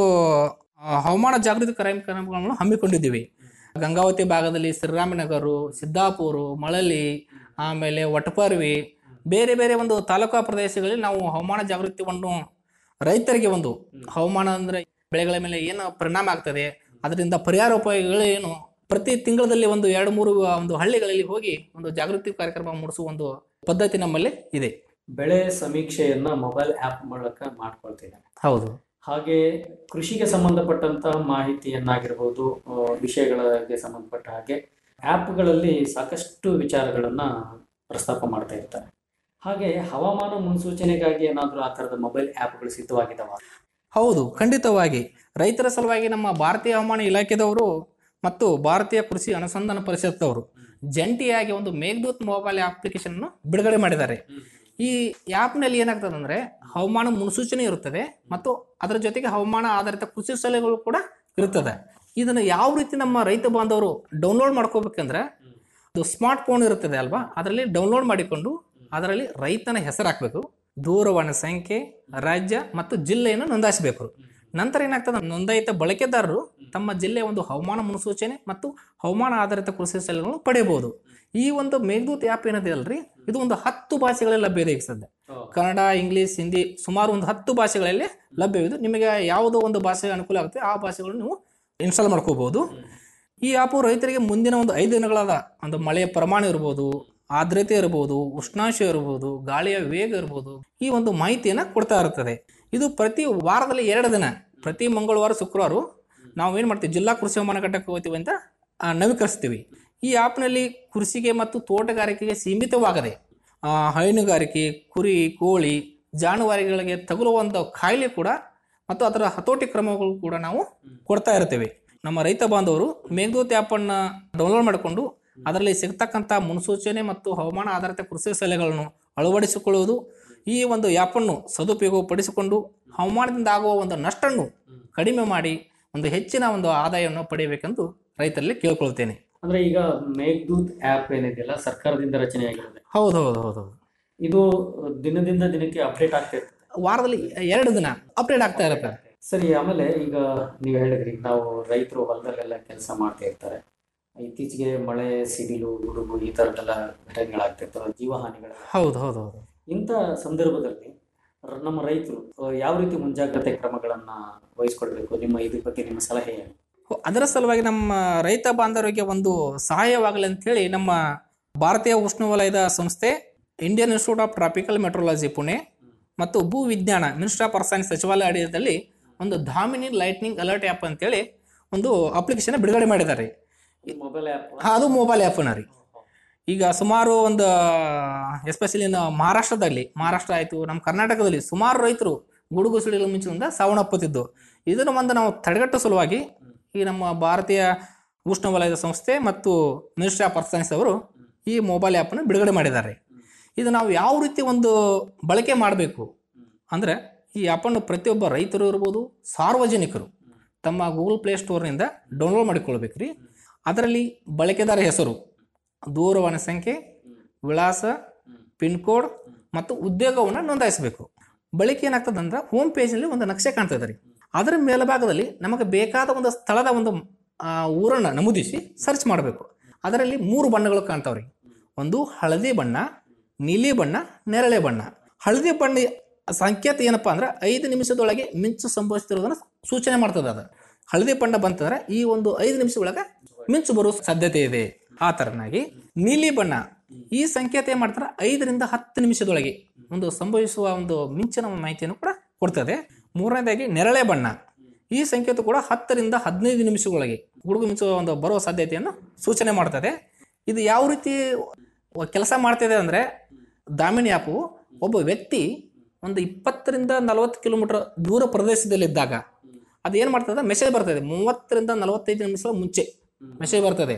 ಆ, ಹವಾಮಾನ ಜಾಗೃತಿ ಕಾರ್ಯಕ್ರಮಗಳನ್ನು ಹಮ್ಮಿಕೊಂಡಿದ್ದೀವಿ ಗಂಗಾವತಿ ಭಾಗದಲ್ಲಿ ಶ್ರೀರಾಮನಗರು ಸಿದ್ದಾಪುರ ಮಳಲಿ ಆಮೇಲೆ ವಟಪರ್ವಿ ಬೇರೆ ಬೇರೆ ಒಂದು ತಾಲೂಕಾ ಪ್ರದೇಶಗಳಲ್ಲಿ ನಾವು ಹವಾಮಾನ ಜಾಗೃತಿಯನ್ನು ರೈತರಿಗೆ ಒಂದು ಹವಾಮಾನ ಅಂದ್ರೆ ಬೆಳೆಗಳ ಮೇಲೆ ಏನು ಪರಿಣಾಮ ಆಗ್ತದೆ ಅದರಿಂದ ಪರಿಹಾರ ಉಪಾಯಗಳು ಏನು ಪ್ರತಿ ತಿಂಗಳಲ್ಲಿ ಒಂದು ಎರಡು ಮೂರು ಒಂದು ಹಳ್ಳಿಗಳಲ್ಲಿ ಹೋಗಿ ಒಂದು ಜಾಗೃತಿ ಕಾರ್ಯಕ್ರಮ ಮೂಡಿಸುವ ಒಂದು ಪದ್ಧತಿ ನಮ್ಮಲ್ಲಿ ಇದೆ ಬೆಳೆ ಸಮೀಕ್ಷೆಯನ್ನ ಮೊಬೈಲ್ ಆ್ಯಪ್ ಮೂಲಕ ಮಾಡ್ಕೊಳ್ತಿದ್ದಾರೆ ಹೌದು ಹಾಗೆ ಕೃಷಿಗೆ ಸಂಬಂಧಪಟ್ಟಂತಹ ಮಾಹಿತಿಯನ್ನಾಗಿರ್ಬೋದು ಆ, ವಿಷಯಗಳಿಗೆ ಸಂಬಂಧಪಟ್ಟ ಹಾಗೆ ಆ್ಯಪ್ಗಳಲ್ಲಿ ಸಾಕಷ್ಟು ವಿಚಾರಗಳನ್ನ ಪ್ರಸ್ತಾಪ ಮಾಡ್ತಾ ಇರ್ತಾರೆ ಹಾಗೆ ಹವಾಮಾನ ಮುನ್ಸೂಚನೆಗಾಗಿ ಏನಾದರೂ ಆ ಥರದ ಮೊಬೈಲ್ ಆ್ಯಪ್ಗಳು ಸಿದ್ಧವಾಗಿದ್ದಾವ ಹೌದು ಖಂಡಿತವಾಗಿ ರೈತರ ಸಲುವಾಗಿ ನಮ್ಮ ಭಾರತೀಯ ಹವಾಮಾನ ಇಲಾಖೆದವರು ಮತ್ತು ಭಾರತೀಯ ಕೃಷಿ ಅನುಸಂಧಾನ ಪರಿಷತ್ತವರು ಜಂಟಿಯಾಗಿ ಒಂದು ಮೇಘದೂತ್ ಮೊಬೈಲ್ ಅಪ್ಲಿಕೇಶನ್ ಬಿಡುಗಡೆ ಮಾಡಿದ್ದಾರೆ ಈ ಆ್ಯಪ್ನಲ್ಲಿ ಏನಾಗ್ತದೆ ಅಂದರೆ ಹವಾಮಾನ ಮುನ್ಸೂಚನೆ ಇರುತ್ತದೆ ಮತ್ತು ಅದರ ಜೊತೆಗೆ ಹವಾಮಾನ ಆಧಾರಿತ ಕೃಷಿ ಸಲಹೆಗಳು ಕೂಡ ಇರುತ್ತದೆ ಇದನ್ನು ಯಾವ ರೀತಿ ನಮ್ಮ ರೈತ ಬಾಂಧವರು ಡೌನ್ಲೋಡ್ ಮಾಡ್ಕೋಬೇಕಂದ್ರೆ ಅದು ಸ್ಮಾರ್ಟ್ ಫೋನ್ ಇರುತ್ತದೆ ಅಲ್ವಾ ಅದರಲ್ಲಿ ಡೌನ್ಲೋಡ್ ಮಾಡಿಕೊಂಡು ಅದರಲ್ಲಿ ರೈತನ ಹೆಸರು ಹಾಕಬೇಕು ದೂರವಾಣಿ ಸಂಖ್ಯೆ ರಾಜ್ಯ ಮತ್ತು ಜಿಲ್ಲೆಯನ್ನು ನೋಂದಾಯಿಸಬೇಕು ನಂತರ ಏನಾಗ್ತದೆ ನೋಂದಾಯಿತ ಬಳಕೆದಾರರು ತಮ್ಮ ಜಿಲ್ಲೆಯ ಒಂದು ಹವಾಮಾನ ಮುನ್ಸೂಚನೆ ಮತ್ತು ಹವಾಮಾನ ಆಧಾರಿತ ಕೃಷಿ ಸಲಹೆಗಳನ್ನು ಪಡೆಯಬಹುದು ಈ ಒಂದು ಮೇಘದೂತ್ ಆ್ಯಪ್ ಏನಿದೆ ಅಲ್ರಿ ಇದು ಒಂದು ಹತ್ತು ಭಾಷೆಗಳಲ್ಲಿ ಲಭ್ಯ ಇದೆ ಈಗ ಸದ್ಯ ಕನ್ನಡ ಇಂಗ್ಲಿಷ್ ಹಿಂದಿ ಸುಮಾರು ಒಂದು ಹತ್ತು ಭಾಷೆಗಳಲ್ಲಿ ಲಭ್ಯವಿದೆ ನಿಮಗೆ ಯಾವುದೋ ಒಂದು ಭಾಷೆ ಅನುಕೂಲ ಆಗುತ್ತೆ ಆ ಭಾಷೆಗಳನ್ನು ನೀವು ಇನ್ಸ್ಟಾಲ್ ಮಾಡ್ಕೋಬಹುದು ಈ ಆ್ಯಪು ರೈತರಿಗೆ ಮುಂದಿನ ಒಂದು ಐದು ದಿನಗಳಾದ ಒಂದು ಮಳೆಯ ಪ್ರಮಾಣ ಇರ್ಬೋದು ಆರ್ದ್ರತೆ ಇರ್ಬೋದು ಉಷ್ಣಾಂಶ ಇರ್ಬೋದು ಗಾಳಿಯ ವೇಗ ಇರ್ಬೋದು ಈ ಒಂದು ಮಾಹಿತಿಯನ್ನು ಕೊಡ್ತಾ ಇರ್ತದೆ ಇದು ಪ್ರತಿ ವಾರದಲ್ಲಿ ಎರಡು ದಿನ ಪ್ರತಿ ಮಂಗಳವಾರ ಶುಕ್ರವಾರ ನಾವು ಏನು ಮಾಡ್ತೀವಿ ಜಿಲ್ಲಾ ಕೃಷಿ ಹವಾಮಾನ ಘಟಕಕ್ಕೆ ಹೋಗ್ತೀವಿ ಅಂತ ಆ, ನವೀಕರಿಸ್ತೀವಿ ಈ ಆ್ಯಪ್ನಲ್ಲಿ ಕೃಷಿಗೆ ಮತ್ತು ತೋಟಗಾರಿಕೆಗೆ ಸೀಮಿತವಾಗದೆ ಆ, ಹೈನುಗಾರಿಕೆ ಕುರಿ ಕೋಳಿ ಜಾನುವಾರುಗಳಿಗೆ ತಗುಲುವಂಥ ಕಾಯಿಲೆ ಕೂಡ ಮತ್ತು ಅದರ ಹತೋಟಿ ಕ್ರಮಗಳು ಕೂಡ ನಾವು ಕೊಡ್ತಾ ಇರ್ತೇವೆ ನಮ್ಮ ರೈತ ಬಾಂಧವರು ಮೇಘದೂತ್ ಆ್ಯಪನ್ನು ಡೌನ್ಲೋಡ್ ಮಾಡಿಕೊಂಡು ಅದರಲ್ಲಿ ಸಿಗ್ತಕ್ಕಂಥ ಮುನ್ಸೂಚನೆ ಮತ್ತು ಹವಾಮಾನ ಆಧಾರಿತ ಕೃಷಿ ಸಲಹೆಗಳನ್ನು ಅಳವಡಿಸಿಕೊಳ್ಳುವುದು ಈ ಒಂದು ಆ್ಯಪನ್ನು ಸದುಪಯೋಗಪಡಿಸಿಕೊಂಡು ಹವಾಮಾನದಿಂದ ಆಗುವ ಒಂದು ನಷ್ಟವನ್ನು ಕಡಿಮೆ ಮಾಡಿ ಒಂದು ಹೆಚ್ಚಿನ ಒಂದು ಆದಾಯವನ್ನು ಪಡೆಯಬೇಕೆಂದು ರೈತರಲ್ಲಿ ಕೇಳ್ಕೊಳ್ತೇನೆ ಅಂದ್ರೆ ಈಗ ಮೇಘದೂತ್ ಆ್ಯಪ್ ಏನಿದೆಯಲ್ಲ ಸರ್ಕಾರದಿಂದ ರಚನೆಯಾಗಿರುತ್ತೆ ಹೌದು ಹೌದು ಹೌದು ಹೌದು ಇದು ದಿನದಿಂದ ದಿನಕ್ಕೆ ಅಪ್ಡೇಟ್ ಆಗ್ತಾ ಇರ್ತದೆ ವಾರದಲ್ಲಿ ಎರಡು ದಿನ ಅಪ್ಡೇಟ್ ಆಗ್ತಾ ಇರುತ್ತೆ ಸರಿ ಆಮೇಲೆ ಈಗ ನೀವು ಹೇಳಿದ್ರಿ ನಾವು ರೈತರು ಹೊಲದಲ್ಲೆಲ್ಲ ಕೆಲಸ ಮಾಡ್ತಾ ಇರ್ತಾರೆ ಇತ್ತೀಚೆಗೆ ಮಳೆ ಸಿಡಿಲು ಗುಡುಗು ಈ ಥರದ್ದೆಲ್ಲ ಘಟನೆಗಳಾಗ್ತಿರ್ತವೆ ಜೀವಹಾನಿಗಳು ಹೌದು ಹೌದು ಹೌದು ಇಂಥ ಸಂದರ್ಭದಲ್ಲಿ ರ- ನಮ್ಮ ರೈತರು ಅಹ್, ಯಾವ ರೀತಿ ಮುಂಜಾಗ್ರತೆ ಕ್ರಮಗಳನ್ನ ವಹಿಸ್ಕೊಳ್ಬೇಕು ನಿಮ್ಮ ಇದ್ರ ಬಗ್ಗೆ ನಿಮ್ಮ ಸಲಹೆ ಏನು ಅದರ ಸಲುವಾಗಿ ನಮ್ಮ ರೈತ ಬಾಂಧವರಿಗೆ ಒಂದು ಸಹಾಯವಾಗಲಿ ಅಂತೇಳಿ ನಮ್ಮ ಭಾರತೀಯ ಉಷ್ಣವಲಯದ ಸಂಸ್ಥೆ Indian Institute of Tropical Meteorology Pune ಮತ್ತು ಭೂ ವಿಜ್ಞಾನ ಮಿನಿಸ್ಟರ್ ಆಫ್ ಅರ್ತ್ ಸೈನ್ಸ್ ಸಚಿವಾಲಯ ಅಡಿಯಲ್ಲಿ ಒಂದು ಧಾಮಿನಿ ಲೈಟ್ನಿಂಗ್ ಅಲರ್ಟ್ ಆ್ಯಪ್ ಅಂತೇಳಿ ಒಂದು ಅಪ್ಲಿಕೇಶನ್ ಬಿಡುಗಡೆ ಮಾಡಿದ್ದಾರೆ ಮೊಬೈಲ್ ಆ್ಯಪ್ ಹಾ, ಅದು ಮೊಬೈಲ್ ಆ್ಯಪ್ನ ರೀ ಈಗ ಸುಮಾರು ಒಂದು ಎಸ್ಪೆಷಲಿ ಮಹಾರಾಷ್ಟ್ರದಲ್ಲಿ ಮಹಾರಾಷ್ಟ್ರ ಆಯಿತು ನಮ್ಮ ಕರ್ನಾಟಕದಲ್ಲಿ ಸುಮಾರು ರೈತರು ಗುಡುಗು ಸಿಡಿಲು ಮಿಂಚಿನಿಂದ ಸಾವನ್ನಪ್ಪುತ್ತಿದ್ದು ಇದನ್ನು ಒಂದು ನಾವು ತಡೆಗಟ್ಟುವ ಸಲುವಾಗಿ ಈ ನಮ್ಮ ಭಾರತೀಯ ಉಷ್ಣವಲಯದ ಸಂಸ್ಥೆ ಮತ್ತು ಮಿನಿಸ್ಟ್ರಿ ಆಫ್ ಅರ್ತ್ ಸೈನ್ಸ್ ಅವರು ಈ ಮೊಬೈಲ್ ಆ್ಯಪನ್ನು ಬಿಡುಗಡೆ ಮಾಡಿದ್ದಾರೆ ಇದು ನಾವು ಯಾವ ರೀತಿ ಒಂದು ಬಳಕೆ ಮಾಡಬೇಕು ಅಂದರೆ ಈ ಆ್ಯಪನ್ನು ಪ್ರತಿಯೊಬ್ಬ ರೈತರು ಇರ್ಬೋದು ಸಾರ್ವಜನಿಕರು ತಮ್ಮ ಗೂಗಲ್ ಪ್ಲೇ ಸ್ಟೋರ್ನಿಂದ ಡೌನ್ಲೋಡ್ ಮಾಡಿಕೊಳ್ಬೇಕು ರೀ ಅದರಲ್ಲಿ ಬಳಕೆದಾರ ಹೆಸರು ದೂರವಾಣಿ ಸಂಖ್ಯೆ ವಿಳಾಸ ಪಿನ್ ಕೋಡ್ ಮತ್ತು ಉದ್ಯೋಗವನ್ನು ನೋಂದಾಯಿಸಬೇಕು ಬಳಿಕ ಏನಾಗ್ತದೆ ಅಂದ್ರೆ ಹೋಮ್ ಪೇಜಲ್ಲಿ ಒಂದು ನಕ್ಷೆ ಕಾಣ್ತದೆ ರೀ ಅದರ ಮೇಲ್ಭಾಗದಲ್ಲಿ ನಮಗೆ ಬೇಕಾದ ಒಂದು ಸ್ಥಳದ ಒಂದು ಆ, ಊರನ್ನು ನಮೂದಿಸಿ ಸರ್ಚ್ ಮಾಡಬೇಕು ಅದರಲ್ಲಿ ಮೂರು ಬಣ್ಣಗಳು ಕಾಣ್ತಾವ್ರಿ ಒಂದು ಹಳದಿ ಬಣ್ಣ ನೀಲಿ ಬಣ್ಣ ನೇರಳೆ ಬಣ್ಣ ಹಳದಿ ಬಣ್ಣ ಸಂಕೇತ ಏನಪ್ಪಾ ಅಂದ್ರೆ ಐದು ನಿಮಿಷದೊಳಗೆ ಮಿಂಚು ಸಂಭವಿಸ್ತಿರೋದನ್ನ ಸೂಚನೆ ಮಾಡ್ತದೆ ಅದು ಹಳದಿ ಬಣ್ಣ ಬಂತಂದ್ರೆ ಈ ಒಂದು ಐದು ನಿಮಿಷ ಒಳಗೆ ಮಿಂಚು ಬರುವ ಸಾಧ್ಯತೆ ಇದೆ ಆ ತರನಾಗಿ ನೀಲಿ ಬಣ್ಣ ಈ ಸಂಕೇತ ಏನ್ ಮಾಡ್ತಾರೆ ಐದರಿಂದ ಹತ್ತು ನಿಮಿಷದೊಳಗೆ ಒಂದು ಸಂಭವಿಸುವ ಒಂದು ಮಿಂಚಿನ ಮಾಹಿತಿಯನ್ನು ಕೂಡ ಕೊಡ್ತದೆ ಮೂರನೇದಾಗಿ ನೆರಳೆ ಬಣ್ಣ ಈ ಸಂಕೇತ ಕೂಡ ಹತ್ತರಿಂದ ಹದಿನೈದು ನಿಮಿಷದೊಳಗೆ ಗುಡುಗು ಮಿಂಚುವ ಒಂದು ಬರುವ ಸಾಧ್ಯತೆಯನ್ನು ಸೂಚನೆ ಮಾಡ್ತದೆ ಇದು ಯಾವ ರೀತಿ ಕೆಲಸ ಮಾಡ್ತಿದೆ ಅಂದ್ರೆ ದಾಮಿನಿ ಆ್ಯಪು ಒಬ್ಬ ವ್ಯಕ್ತಿ ಒಂದು ಇಪ್ಪತ್ತರಿಂದ ನಲವತ್ತು ಕಿಲೋಮೀಟರ್ ದೂರ ಪ್ರದೇಶದಲ್ಲಿದ್ದಾಗ ಅದು ಏನು ಮಾಡ್ತದೆ ಮೆಸೇಜ್ ಬರ್ತದೆ ಮೂವತ್ತರಿಂದ ನಲವತ್ತೈದು ನಿಮಿಷ ಮುಂಚೆ ಮೆಸೇಜ್ ಬರ್ತದೆ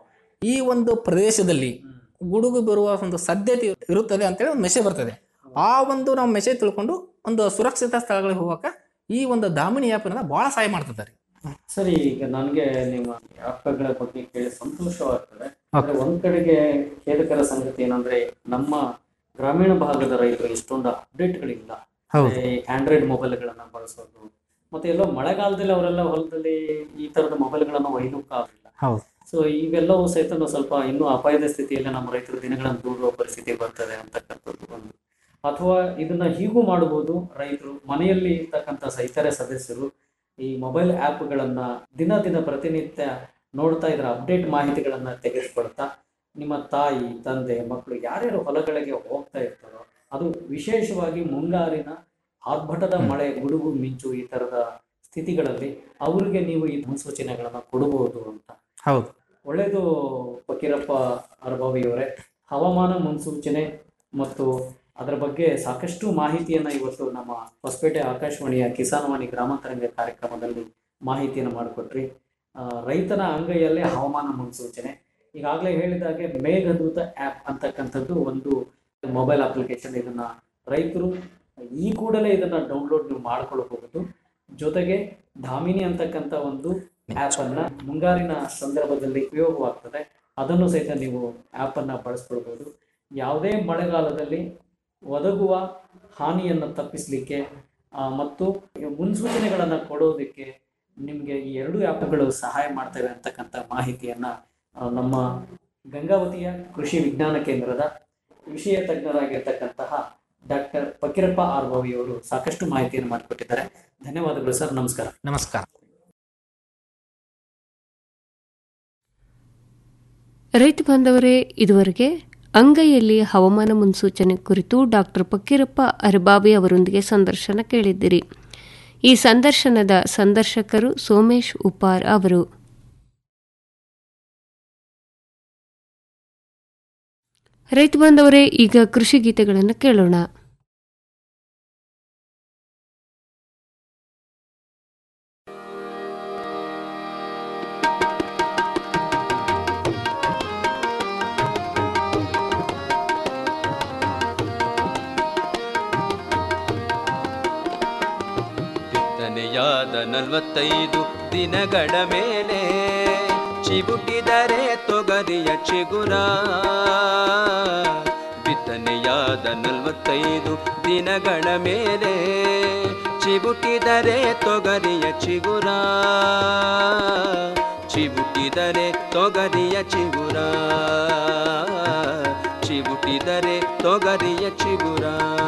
ಈ ಒಂದು ಪ್ರದೇಶದಲ್ಲಿ ಗುಡುಗು ಬರುವ ಒಂದು ಸಾಧ್ಯತೆ ಇರುತ್ತದೆ ಅಂತೇಳಿ ಒಂದು ಮೆಸೇಜ್ ಬರ್ತದೆ ಆ ಒಂದು ನಾವು ಮೆಸೇಜ್ ತಿಳ್ಕೊಂಡು ಒಂದು ಸುರಕ್ಷಿತ ಸ್ಥಳಗಳಿಗೆ ಹೋಗಕ್ಕೆ ಈ ಒಂದು ದಾಮಿನಿ ಆ್ಯಪ್ ಬಹಳ ಸಹಾಯ ಮಾಡ್ತದೆ ರೀ ಸರಿ ಈಗ ನನಗೆ ನಿಮ್ಮ ಆ್ಯಪ್ಗಳ ಬಗ್ಗೆ ಕೇಳಿ ಸಂತೋಷವಾಗ್ತದೆ ಆದ್ರೆ ಒಂದ್ ಕಡೆಗೆ ಖೇದಕರ ಸಂಗತಿ ಏನಂದ್ರೆ ನಮ್ಮ ಗ್ರಾಮೀಣ ಭಾಗದ ರೈತರು ಇಷ್ಟೊಂದು ಅಪ್ಡೇಟ್ಗಳಿಲ್ಲ ಹೌದು. ಆಂಡ್ರಾಯ್ಡ್ ಮೊಬೈಲ್ಗಳನ್ನ ಬಳಸೋದು ಮತ್ತೆ ಎಲ್ಲೋ ಮಳೆಗಾಲದಲ್ಲಿ ಅವರೆಲ್ಲ ಹೊಲದಲ್ಲಿ ಈ ತರದ ಮೊಬೈಲ್ಗಳನ್ನ ಒಯ್ಯಲಿಕ್ಕೆ ಆಗಲಿಲ್ಲ ಹೌದು ಸೊ ಇವೆಲ್ಲವೂ ಸಹಿತ ಸ್ವಲ್ಪ ಇನ್ನೂ ಅಪಾಯದ ಸ್ಥಿತಿಯಲ್ಲಿ ನಮ್ಮ ರೈತರು ದಿನಗಳನ್ನು ದೂಡುವ ಪರಿಸ್ಥಿತಿ ಬರ್ತದೆ ಅಂತಕ್ಕಂಥದ್ದು ಒಂದು ಅಥವಾ ಇದನ್ನ ಹೀಗೂ ಮಾಡಬಹುದು ರೈತರು ಮನೆಯಲ್ಲಿ ಇರ್ತಕ್ಕಂಥ ಇತರೆ ಸದಸ್ಯರು ಈ ಮೊಬೈಲ್ ಆ್ಯಪ್ಗಳನ್ನ ದಿನ ದಿನ ಪ್ರತಿನಿತ್ಯ ನೋಡ್ತಾ ಇದ್ರ ಅಪ್ಡೇಟ್ ಮಾಹಿತಿಗಳನ್ನ ತೆಗೆದುಕೊಳ್ತಾ ನಿಮ್ಮ ತಾಯಿ ತಂದೆ ಮಕ್ಕಳು ಯಾರ್ಯಾರು ಹೊಲಗಳಿಗೆ ಹೋಗ್ತಾ ಇರ್ತಾರೋ ಅದು ವಿಶೇಷವಾಗಿ ಮುಂಗಾರಿನ ಆರ್ಭಟದ ಮಳೆ ಗುಡುಗು ಮಿಂಚು ಈ ತರದ ಸ್ಥಿತಿಗಳಲ್ಲಿ ಅವರಿಗೆ ನೀವು ಈ ಮುನ್ಸೂಚನೆಗಳನ್ನ ಕೊಡಬಹುದು ಅಂತ ಹೌದು ಒಳ್ಳೆಯದು ಫಕೀರಪ್ಪ ಅರ್ಬಾವಿಯವರೇ ಹವಾಮಾನ ಮುನ್ಸೂಚನೆ ಮತ್ತು ಅದರ ಬಗ್ಗೆ ಸಾಕಷ್ಟು ಮಾಹಿತಿಯನ್ನ ಇವತ್ತು ನಮ್ಮ ಹೊಸಪೇಟೆ ಆಕಾಶವಾಣಿಯ ಕಿಸಾನ್ವಾಣಿ ಗ್ರಾಮಾಂತರಂಗ ಕಾರ್ಯಕ್ರಮದಲ್ಲಿ ಮಾಹಿತಿಯನ್ನು ಮಾಡಿಕೊಟ್ರಿ ಆ, ರೈತನ ಅಂಗೈಯಲ್ಲೇ ಹವಾಮಾನ ಮುನ್ಸೂಚನೆ ಈಗಾಗಲೇ ಹೇಳಿದಾಗೆ ಮೇಘದೂತ ಆ್ಯಪ್ ಅಂತಕ್ಕಂಥದ್ದು ಒಂದು ಮೊಬೈಲ್ ಅಪ್ಲಿಕೇಶನ್ ಇದನ್ನ ರೈತರು ಈ ಕೂಡಲೇ ಇದನ್ನ ಡೌನ್ಲೋಡ್ ನೀವು ಮಾಡ್ಕೊಳ್ಬಹುದು ಜೊತೆಗೆ ಧಾಮಿನಿ ಅಂತಕ್ಕಂಥ ಒಂದು ಆ್ಯಪ್ ಅನ್ನ ಮುಂಗಾರಿನ ಸಂದರ್ಭದಲ್ಲಿ ಉಪಯೋಗವಾಗ್ತದೆ ಅದನ್ನು ಸಹಿತ ನೀವು ಆ್ಯಪ್ ಅನ್ನ ಬಳಸ್ಕೊಳ್ಬಹುದು ಯಾವುದೇ ಮಳೆಗಾಲದಲ್ಲಿ ಒದಗುವ ಹಾನಿಯನ್ನು ತಪ್ಪಿಸಲಿಕ್ಕೆ ಮತ್ತು ಮುನ್ಸೂಚನೆಗಳನ್ನು ಕೊಡೋದಕ್ಕೆ ನಿಮಗೆ ಈ ಎರಡು ಆ್ಯಪ್ಗಳು ಸಹಾಯ ಮಾಡ್ತವೆ ಅಂತಕ್ಕಂಥ ಮಾಹಿತಿಯನ್ನ ಆ, ನಮ್ಮ ಗಂಗಾವತಿಯ ಕೃಷಿ ವಿಜ್ಞಾನ ಕೇಂದ್ರದ ವಿಷಯ ತಜ್ಞರಾಗಿರ್ತಕ್ಕಂತಹ ಡಾಕ್ಟರ್ ಫಕೀರಪ್ಪ ಆರ್ಭವಿ ಅವರು ಸಾಕಷ್ಟು ಮಾಹಿತಿಯನ್ನು ಮಾಡಿಕೊಟ್ಟಿದ್ದಾರೆ ಧನ್ಯವಾದಗಳು ಸರ್ ನಮಸ್ಕಾರ ನಮಸ್ಕಾರ ರೈತ ಬಾಂಧವರೇ ಇದುವರೆಗೆ ಅಂಗೈಯಲ್ಲಿ ಹವಾಮಾನ ಮುನ್ಸೂಚನೆ ಕುರಿತು ಡಾಕ್ಟರ್ ಫಕೀರಪ್ಪ ಅರಬಾಬಿ ಅವರೊಂದಿಗೆ ಸಂದರ್ಶನ ಕೇಳಿದ್ದಿರಿ ಈ ಸಂದರ್ಶನದ ಸಂದರ್ಶಕರು ಸೋಮೇಶ್ ಉಪಾರ್ ಅವರು ರೈತ ಬಾಂಧವರೇ ಈಗ ಕೃಷಿ ಗೀತೆಗಳನ್ನು ಕೇಳೋಣ ಬಿತ್ತನೆಯಾದ ನಲವತ್ತೈದು ದಿನಗಳ ಮೇಲೆ ಚಿಬುಟಿದರೆ ತೊಗರಿಯ ಚಿಗುರ ಬಿತ್ತನೆಯಾದ ನಲವತ್ತೈದು ದಿನಗಳ ಮೇಲೆ ಚಿಬುಟಿದರೆ ತೊಗರಿಯ ಚಿಗುರ ಚಿಬುಟಿದರೆ ತೊಗರಿಯ ಚಿಗುರ ಚಿಬುಟಿದರೆ ತೊಗರಿಯ ಚಿಗುರ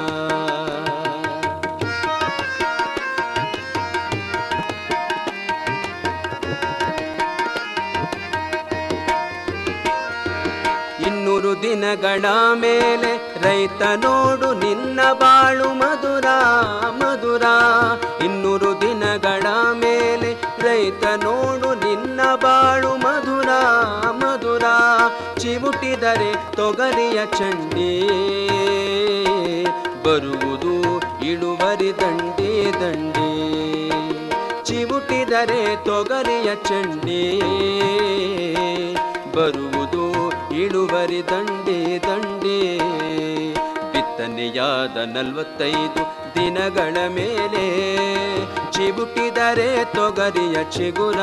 ಇನ್ನೂರು ದಿನಗಳ ಮೇಲೆ ರೈತ ನೋಡು ನಿನ್ನ ಬಾಳು ಮಧುರ ಮಧುರ ಇನ್ನೂರು ದಿನಗಳ ಮೇಲೆ ರೈತ ನೋಡು ನಿನ್ನ ಬಾಳು ಮಧುರ ಮಧುರ ಚಿವುಟಿದರೆ ತೊಗರಿಯ ಚಂಡಿ ಬರುವುದು ಇಳುವರಿ ದಂಡಿ ದಂಡಿ ಚಿವುಟಿದರೆ ತೊಗರಿಯ ಚಂಡಿ ಬರುವುದು ಇಳುವರಿ ದಂಡಿ ದಂಡಿ ಬಿತ್ತನೆಯಾದ ನಲವತ್ತೈದು ದಿನಗಳ ಮೇಲೆ ಚಿಬುಟಿದರೆ ತೊಗರಿಯ ಚಿಗುರ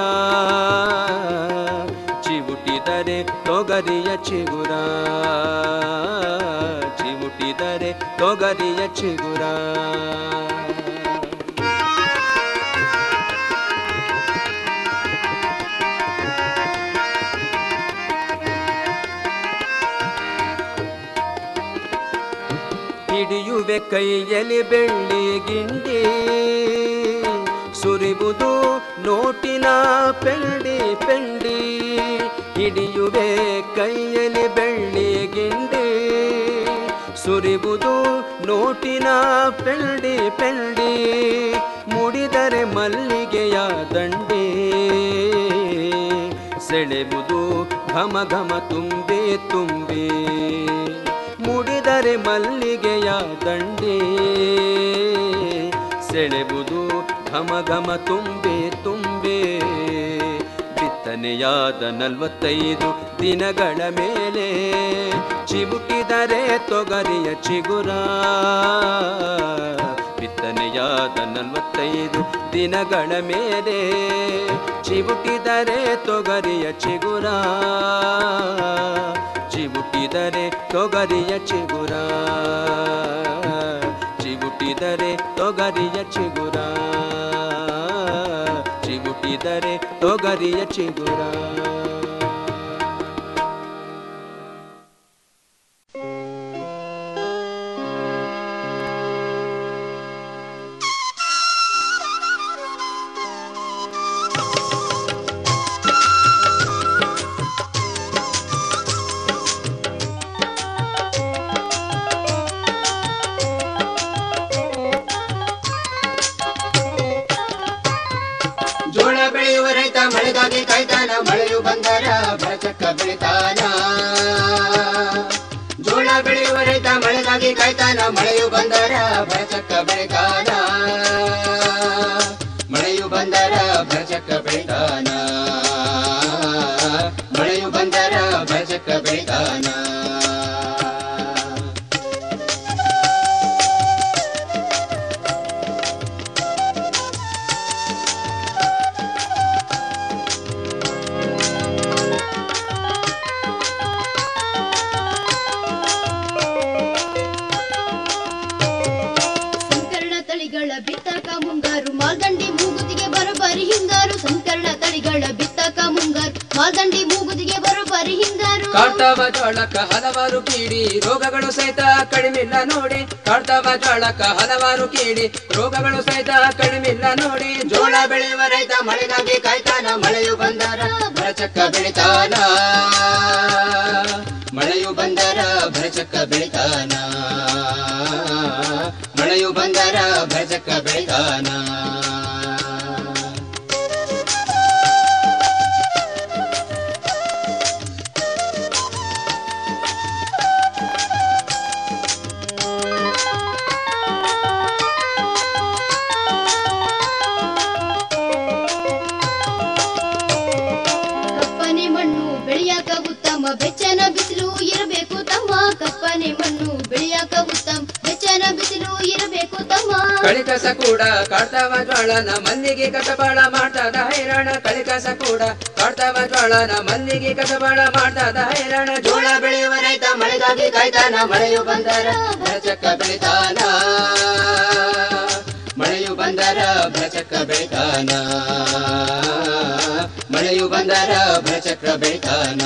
ಚಿಬುಟಿದರೆ ತೊಗರಿಯ ಚಿಗುರ ಚಿಬುಟಿದರೆ ತೊಗರಿಯ ಚಿಗುರ ಹಿಡಿಯುವೆ ಕೈಯಲ್ಲಿ ಬೆಳ್ಳಿ ಗಿಂಡಿ ಸುರಿಬುದು ನೋಟಿನ ಪೆಂಡಿ ಪೆಂಡಿ ಹಿಡಿಯುವೆ ಕೈಯಲ್ಲಿ ಬೆಳ್ಳಿ ಗಿಂಡಿ ಸುರಿಬುದು ನೋಟಿನ ಪೆಂಡಿ ಪೆಂಡಿ ಮುಡಿದರೆ ಮಲ್ಲಿಗೆಯ ದಂಡಿ ಸೆಳೆಬುದು ಘಮ ಘಮ ತುಂಬಿ ತುಂಬಿ ಮುಡಿದರೆ ಮಲ್ಲಿಗೆಯ ದಂಡಿ ಸೆಳೆಬುದು ಘಮ ಘಮ ತುಂಬಿ ತುಂಬಿ ಬಿತ್ತನೆಯಾದ ನಲವತ್ತೈದು ದಿನಗಳ ಮೇಲೆ ಚಿಬುಟಿದರೆ ತೊಗರಿಯ ಚಿಗುರ ಬಿತ್ತನೆಯಾದ ನಲವತ್ತೈದು ದಿನಗಳ ಮೇಲೆ ಚಿಬುಟಿದರೆ ತೊಗರಿಯ ಚಿಗುರ ಚಿಬುಟಿದರೆ ತೊಗರಿಯ ಚಿಗುರ ಚಿಬುಟಿದರೆ ತೊಗರಿಯ ಚಿಗುರ ಚಿಬುಟಿದರೆ ತೊಗರಿಯ ಚಿಗುರ ಜೋಳ ಬೆಳೆಯುವ ರೈತ ಮಳೆಗಾಗಿ ಕಾಯ್ತಾನ ಮಳೆಯು ಬಂದರ ಬರಚಕ್ಕ ಬೆಳಿತಾನ ಜೋಳ ಬೆಳೆಯುವ ರೈತ ಮಳೆಗಾಗಿ ಕಾಯ್ತಾನ ಭರಚಕ್ಕ ಬೆಳಿತಾನ ಮಳೆಯು ಬಂದರ ಭರಚಕ್ಕ ಬೆಳಿತಾನ ಮಳೆಯು ಬಂದರ ಭರಚಕ್ಕ ಬೆಳಿತಾನ ಸಂಕರಣ ತಳಿಗಳ ಬಿತ್ತಕ ಮುಂಗಾರು ಮಾಲ್ದಂಡಿ ಮೂಗುತಿಗೆ ಬರೋಬ್ಬರಿ ಹಿಂಗಾರು ಸಂಕರಣ ತಳಿಗಳ ಬಿತ್ತಕ ಮುಂಗಾರು ಮಾಲ್ದಂಡಿ ಮೂಗುತಿಗೆ ಬರೋಬ್ಬರಿ ಹಿಂಗಾರು ಕಾಡ್ತಾವ ಜ್ವಾಳಕ್ಕ ಹಲವಾರು ಕೀಡಿ ರೋಗಗಳು ಸಹಿತ ಕಡಿಮಿಲ್ಲ ನೋಡಿ ಕಾಡ್ತಾವ ಜ್ವಾಳಕ್ಕ ಹಲವಾರು ಕೀಡಿ ರೋಗಗಳು ಸಹಿತ ಕಡಿಮಿಲ್ಲ ನೋಡಿ ಜೋಳ ಬೆಳೆಯುವ ರೈತ ಮಳೆಗಾಗಿ ಕಾಯ್ತಾನ ಮಳೆಯು ಬಂದರ ಭರಚಕ್ಕ ಬೆಳಿತಾನ ಮಳೆಯು ಬಂದರ ಭರಚಕ್ಕ ಬೆಳಿತಾನ ಮಳೆಯು ಬಂದರ ಭರಚಕ್ಕ ಬೆಳಿತಾನ ಕಪ್ಪನೆ ಮಣ್ಣು ಬೆಳೆಯಾಕ ಉತ್ತಮ ಬೆಚ್ಚನ ಬಿಸಿಲು ಇರಬೇಕು ತಮ್ಮ ಕಪ್ಪನೆ ಮಣ್ಣು ಬೆಳೆಯಾಕ ಉತ್ತಮ ಬೆಚ್ಚನ ಬಿಸಿಲು ಇರಬೇಕು ತಮ್ಮ ಕಳಿಕಸ ಕೂಡ ಕಾಡ್ತಾವ ಜ್ವಾಳನ ಮಲ್ಲಿಗೆ ಕಸಬಾಳ ಮಾಡ್ತಾದ ಹೈರಾಣ ಕಳಿಕಸ ಕೂಡ ಕಾಡ್ತಾವ ಜ್ವಾಳನ ಮಲ್ಲಿಗೆ ಕಸಬಾಳ ಮಾಡ್ತಾದ ಹೈರಾಣ ಜೋಳ ಬೆಳೆಯುವ ರೈತ ಮಳೆಗಾಗಿ ಕಾಯ್ತಾನ ಮಳೆಯು ಬಂದರ ಭರಚಕ್ಕ ಬೆಳಿತಾನ ಮಳೆಯು ಬಂದರ ಭರಚಕ್ಕ ಬೆಳಿತಾನ ಮಳೆಯು ಬಂದರ ಭರಚಕ್ರ ಬೆಳಿತಾನ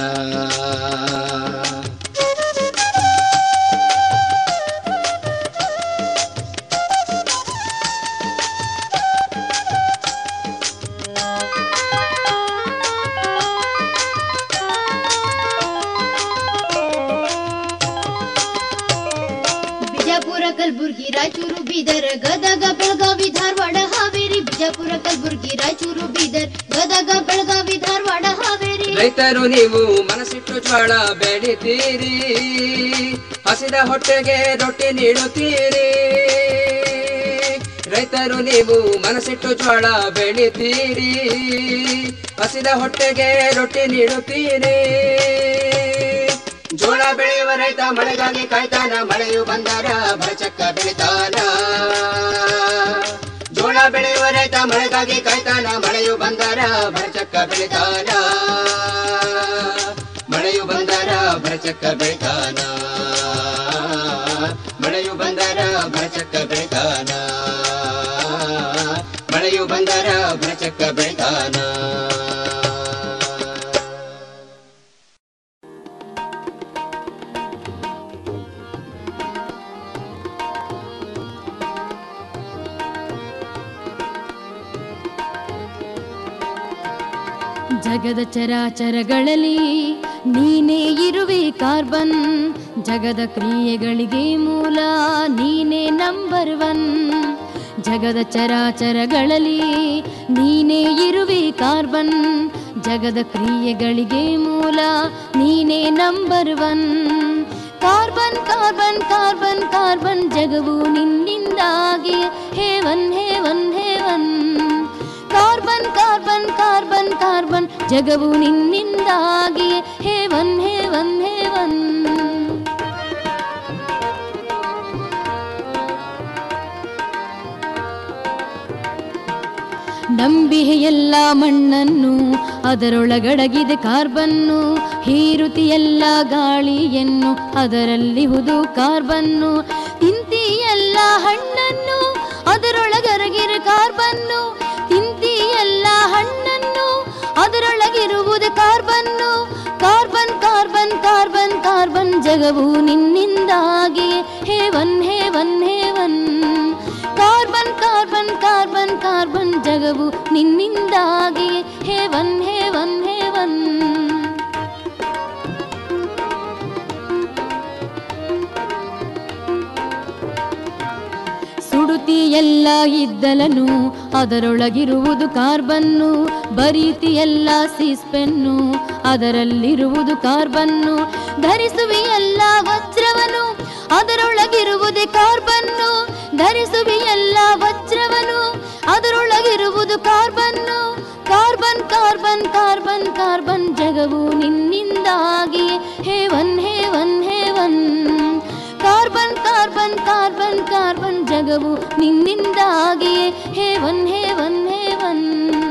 ಬಿಜಾಪುರ ಕಲಬುರ್ಗಿ ರಾಯಚೂರು ಬೀದರ್ ಗದಗ ಬೆಳಗಾವಿ ಧಾರವಾಡ ಹಾವೇರಿ ಬಿಜಾಪುರ ಕಲಬುರ್ಗಿ ರಾಯಚೂರು ಬೀದರ್ ಗದಗ ಬೆಳಗಾವಿ ಧಾರವಾಡ ಹಾವೇರಿ ರೈತರು ನೀವು ಮನಸ್ಸಿಟ್ಟು ಜ್ವಾಳ ಬೆಳಿತೀರಿ ಹಸಿದ ಹೊಟ್ಟೆಗೆ ರೊಟ್ಟಿ ನೀಡುತ್ತೀರಿ ರೈತರು ನೀವು ಮನಸ್ಸಿಟ್ಟು ಜ್ವಾಳ ಬೆಳಿತೀರಿ ಹಸಿದ ಹೊಟ್ಟೆಗೆ ರೊಟ್ಟಿ ನೀಡುತ್ತೀರಿ ಜೋಳ ಬೆಳೆಯುವ ರೈತ ಮಳೆಗಾಗಿ ಕಾಯ್ತಾನ ಮಳೆಯು ಬಂದರ ಭರಚಕ್ಕ ಬೆಳಿತಾನ ಜೋಳ ಬೆಳೆಯುವ ರೈತ ಮಳೆಗಾಗಿ ಕಾಯ್ತಾನ ಮಳೆಯು ಬಂದರ ಭರಚಕ್ಕ ಬೆಳಿತಾನ ಮಳೆಯು ಬಂದರ ಭರಚಕ್ಕ ಬೆಳಿತಾನ ಮಳೆಯು ಬಂದರ ಭರಚಕ್ಕ ಬೆಳಿತಾನ ಮಳೆಯು ಬಂದರ ಭರಚಕ್ಕ ಬೆಳಿತಾನ ಜಗದ ಚರಾಚರಗಳಲ್ಲಿ ನೀನೇ ಇರುವೆ ಕಾರ್ಬನ್ ಜಗದ ಕ್ರಿಯೆಗಳಿಗೆ ಮೂಲ ನೀನೇ ನಂಬರ್ ಒನ್ ಜಗದ ಚರಾಚರಗಳಲ್ಲಿ ನೀನೇ ಇರುವೆ ಕಾರ್ಬನ್ ಜಗದ ಕ್ರಿಯೆಗಳಿಗೆ ಮೂಲ ನೀನೇ number one carbon carbon carbon carbon ಜಗವು ನಿನ್ನಿಂದಾಗಿ heaven heaven heaven carbon carbon carbon carbon ಜಗವು ನಿನ್ನಿಂದಾಗಿ ಹೇವನ್ ಹೇವನ್ ಹೇವನ್ ನಂಬಿಹೆ ಎಲ್ಲ ಮಣ್ಣನ್ನು ಅದರೊಳಗಡಗಿದೆ ಕಾರ್ಬನ್ನು ಹೀರುತಿ ಎಲ್ಲ ಗಾಳಿಯನ್ನು ಅದರಲ್ಲಿಹುದು ಕಾರ್ಬನ್ನು ತಿಂತಿ ಎಲ್ಲ ಹಣ್ಣನ್ನು ಅದರೊಳಗರಗಿರ ಕಾರ್ಬನ್ನು ತಿಂತಿ ಎಲ್ಲ ಹಣ್ಣನ್ನು ಅದರೊಳಗಿರುವುದು ಕಾರ್ಬನ್ನು ಕಾರ್ಬನ್ ಕಾರ್ಬನ್ ಕಾರ್ಬನ್ ಕಾರ್ಬನ್ ಜಗವು ನಿನ್ನಿಂದಾಗಿ heaven heaven heaven carbon carbon carbon carbon ಜಗವು ನಿನ್ನಿಂದಾಗಿ ಹೇವನ್ ಹೇವನ್ ಹೇವನ್ ಸುಡುತಿ ಎಲ್ಲ ಇದ್ದಲನು ಅದರೊಳಗಿರುವುದು ಕಾರ್ಬನ್ನು ಬರೀತಿಯೆಲ್ಲ ಸೀಸ್ಪೆನ್ನು ಅದರಲ್ಲಿರುವುದು ಕಾರ್ಬನ್ನು ಧರಿಸುವಿಯಲ್ಲ ವಜ್ರವನು ಅದರೊಳಗಿರುವುದೇ ಕಾರ್ಬನ್ನು ಧರಿಸುವಿಯಲ್ಲ ವಜ್ರವನು ಅದರೊಳಗಿರುವುದು ಕಾರ್ಬನ್ನು ಕಾರ್ಬನ್ ಕಾರ್ಬನ್ ಕಾರ್ಬನ್ ಕಾರ್ಬನ್ ಜಗವು ನಿನ್ನಿಂದಾಗಿ heaven heaven heaven carbon carbon carbon carbon ಜಗವು ನಿನ್ನಿಂದಾಗಿಯೇ ಹೇವನ್ ಹೇವನ್ ಹೇವನ್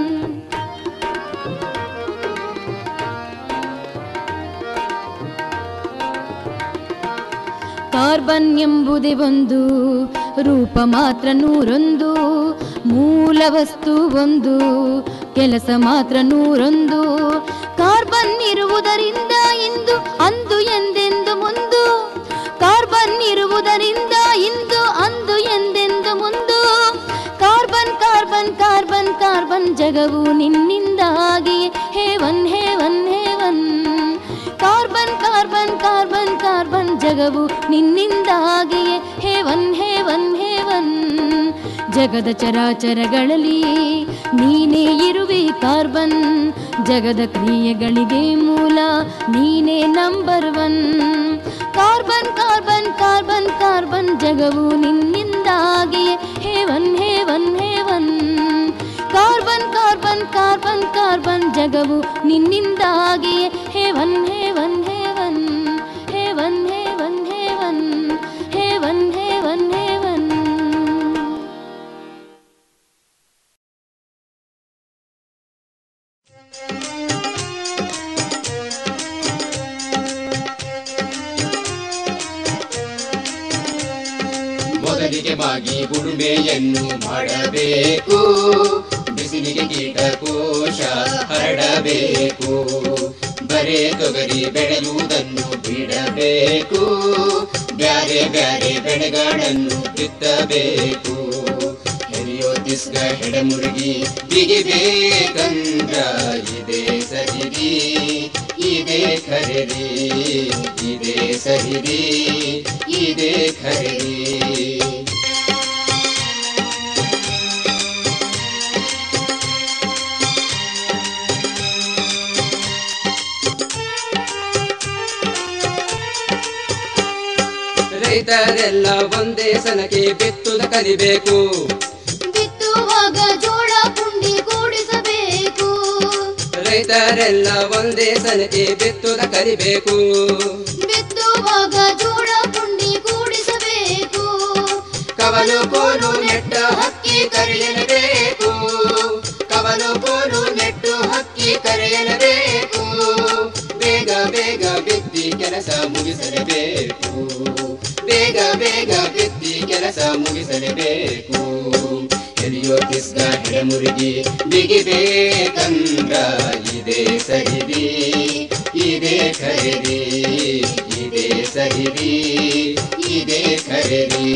ಕಾರ್ಬನ್ ಎಂಬುದೇ ಒಂದು ರೂಪ ಮಾತ್ರ ನೂರೊಂದು ಮೂಲ ವಸ್ತು ಒಂದು ಕೆಲಸ ಮಾತ್ರ ನೂರೊಂದು ಕಾರ್ಬನ್ ಇರುವುದರಿಂದ ಇಂದು ಅಂದು ಎಂದೆಂದು ಮುಂದು ಕಾರ್ಬನ್ ಇರುವುದರಿಂದ ಇಂದು ಅಂದು ಎಂದೆಂದು ಮುಂದು ಕಾರ್ಬನ್ ಕಾರ್ಬನ್ ಕಾರ್ಬನ್ ಕಾರ್ಬನ್ ಜಗವು ನಿನ್ನಿಂದಾಗಿ heaven heaven heaven carbon carbon carbon carbon ಜಗವು ನಿನ್ನಿಂದಾಗಿಯೇ ಹೇವನ್ ಹೇವನ್ ಹೇವನ್ ಜಗದ ಚರಾಚರಗಳಲ್ಲಿ ನೀನೇ ಇರುವೆ ಕಾರ್ಬನ್ ಜಗದ ಕ್ರಿಯೆಗಳಿಗೆ ಮೂಲ ನೀನೇ number one carbon carbon carbon carbon ಜಗವು ನಿನ್ನಿಂದಾಗಿಯೇ heaven heaven heaven carbon carbon carbon carbon ಜಗವು ನಿನ್ನಿಂದಾಗಿಯೇ heaven heaven heaven heaven heaven heaven heaven heaven heaven ಮೊದಲಿಗೆ ಮಾಗಿ ಉಳುಮೆಯನ್ನು ಮಾಡಬೇಕು ಬಿಸಿಲಿಗೆ ಕೀಟಕೋಶ ಹರಡಬೇಕು ಬರೇ ತೊಗರಿ ಬೆಳೆಯುವುದನ್ನು ಬಿಡಬೇಕು ಬ್ಯಾರೆ ಬ್ಯಾರೆ ಬೆಳೆಗಳನ್ನು ಬಿತ್ತಬೇಕು ಹೆರಿಯೋ ತಿಸ್ಗ ಹೆಡಮುರುಗಿ ಬಿಗಿಬೇಕಂದ್ರ ಇದೇ ಸರಿರಿ ಇದೇ ಖರೀರಿ ಇದೇ ಸರಿರಿ ಇದೇ ಖರೀರಿ ರೈತರೆಲ್ಲ ಒಂದೇ ಸನಕ್ಕೆ ಬಿತ್ತುದ ಕಲಿಬೇಕು ಬಿತ್ತುವಾಗ ಜೋಳ ಪುಂಡಿ ಕೂಡಿಸಬೇಕು ರೈತರೆಲ್ಲ ಒಂದೇ ಸನಕ್ಕೆ ಬಿತ್ತುದ ಕಲಿಬೇಕು ಬಿತ್ತುವಾಗ ಜೋಳ ಪುಂಡಿ ಕೂಡಿಸಬೇಕು ಕವಲು ಕೋಲು ನೆಟ್ಟ ಹಕ್ಕಿ ಕರೆಯಲೇಬೇಕು ಕವಲು ಕೋಲು ನೆಟ್ಟು ಹಕ್ಕಿ ಕರೆಯಲೇಬೇಕು ಬೇಗ ಬೇಗ ಬಿತ್ತಿ ಕೆಲಸ ಮುಗಿಸಲೇಬೇಕು ಬೇಗ ಬೇಗ ಬಿತ್ತಿ ಕೆಲಸ ಮುಗಿಸಲೇಬೇಕು ಎಲಿಯೋ ತಿಸ್ಗ ಹೆಡಮುರುಗಿ ಬಿಗಿಬೇಕಂದ್ರ ಇದೇ ಸರಿರಿ ಇದೇ ಖರೀರಿ ಇದೇ ಸರಿರಿ ಇದೇ ಖರೀರಿ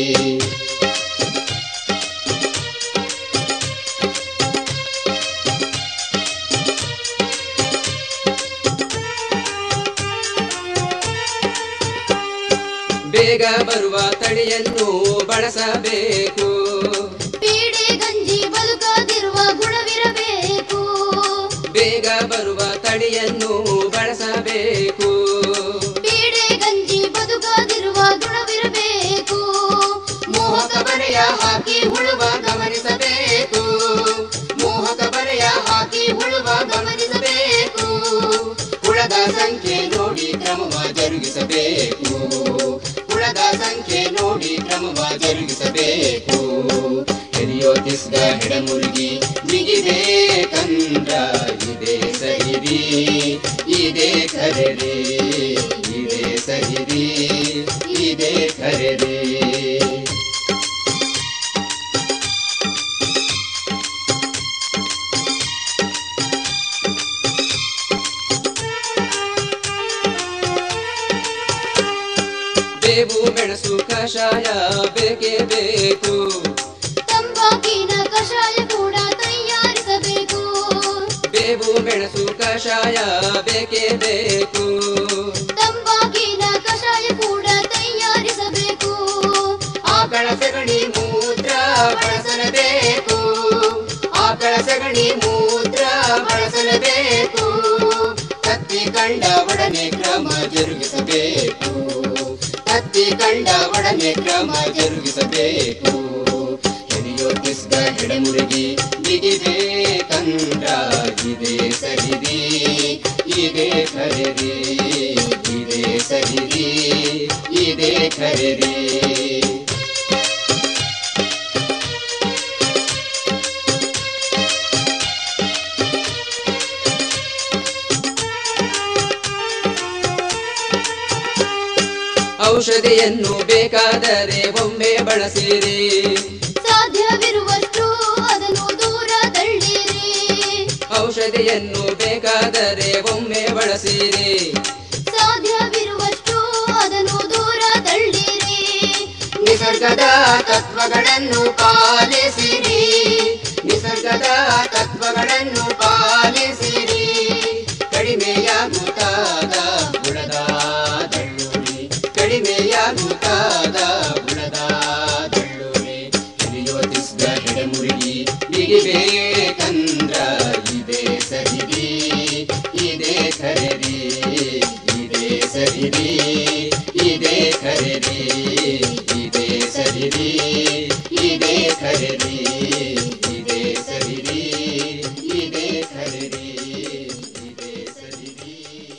ಬೇಗ ಬರುವ ತಳಿಯನ್ನು ಬಳಸಬೇಕು ಪೀಡೆ ಗಂಜಿ ಬದುಕದಿರುವ ಗುಣವಿರಬೇಕು ಬೇಗ ಬರುವ ತಳಿಯನ್ನು ಬಳಸಬೇಕು ಪೀಡೆ ಗಂಜಿ ಬದುಕದಿರುವ ಗುಣವಿರಬೇಕು ಮೋಹಕ ಬರೆಯ ಹಾಕಿ ಹುಳುವ ಗಮನಿಸಬೇಕು ಮೋಹಕ ಬರೆಯ ಹಾಕಿ ಹುಳುವ ಗಮನಿಸಬೇಕು ಹುಳದ ಸಂಖ್ಯೆ ನೋಡಿ ಕ್ರಮವ ಜರುಗಿಸಬೇಕು ಹುಳದ ಸಂಖ್ಯೆ ನೋಡಿ ಕ್ರಮವ ಜರುಗಿಸಬೇಕು ಹೆರಿಯೋ ತಿಸ್ಗ ಹೆಡಮುರುಗಿ ಬಿಗಿಬೇಕಂದ್ರ ಇದೇ ಸಹಿರಿ ಇದೇ ಖರೀರಿ ಇದೇ ಸಹಿರಿ ಇದೇ ಖರೀರಿ ಬೇವು ಮೆಣಸು ಕಷಾಯ ಬೇಕೇ ಬೇಕು ತಂಬಾಕಿನ ಕಷಾಯ ಕೂಡ ತಯಾರಿಸಬೇಕು ಬೇವು ಮೆಣಸು ಕಷಾಯ ಬೇಕೇ ಬೇಕು ತಂಬಾಕಿನ ಕಷಾಯ ಕೂಡ ತಯಾರಿಸಬೇಕು ಆಕಳ ಸಗಣಿ ಮೂತ್ರ ಬಳಸಲೇಬೇಕು ಸಗಣಿ ಮೂತ್ರ ಬಳಸಲೇಬೇಕು ಕತ್ತಿ ಕಂಡ ಒಡನೆ ಕ್ರಮ ಜರುಗಿಸಬೇಕು ಕತ್ತಿ ಕಂಡ ಒಡನೆ ಕ್ರಮ ಜರುಗಿಸಬೇಕು ಹಿರಿಯೋ ಕಿಸ್ಗ ಹೆಡೆಮುರುಗಿ ಬಿಗಿಬೇಕಂದ್ರ ಇದೇ ಸರಿದಿ ಇದೇ ಖರೀದಿ ಇದೇ ಸರಿದಿ ಇದೇ ಖರೀದಿ ಔಷಧಿಯನ್ನು ಬೇಕಾದರೆ ಒಮ್ಮೆ ಬಳಸಿರಿ ಸಾಧ್ಯವಿರುವಷ್ಟು ಅದನ್ನು ದೂರ ತಳ್ಳಿರಿ ಔಷಧಿಯನ್ನು ಬೇಕಾದರೆ ಒಮ್ಮೆ ಬಳಸಿರಿ ಸಾಧ್ಯವಿರುವಷ್ಟು ಅದನ್ನು ದೂರ ತಳ್ಳಿರಿ ನಿಸರ್ಗದ ತತ್ವಗಳನ್ನು ಪಾಲಿಸಿರಿ ನಿಸರ್ಗದ ತತ್ವಗಳನ್ನು ಪಾಲಿಸಿರಿ ಕಡಿಮೆಯಾಗುತ್ತಾದ ಬುಡದ ದಳ್ಳುರಿ ಕಡಿಮೆಯಾಗುತ್ತಾದ ಬುಡದ ದಳ್ಳುರಿ ಹಿರಿಯೋತಿಸ್ಗ ಹೆಡೆಮುರುಗಿ ಬಿಗಿಬೇಕಂದ್ರ ಇದೇ ಸರಿದಿ ಇದೇ ಖರೀದಿ ಇದೇ ಸರಿದಿ ಇದೇ ಖರೀದಿ ಇದೇ ಸರಿದಿ ಇದೇ ಖರೀದಿ ಇದೇ ಸರಿದಿ ಇದೇ ಖರೀದಿ ಇದೇ ಸರಿದಿ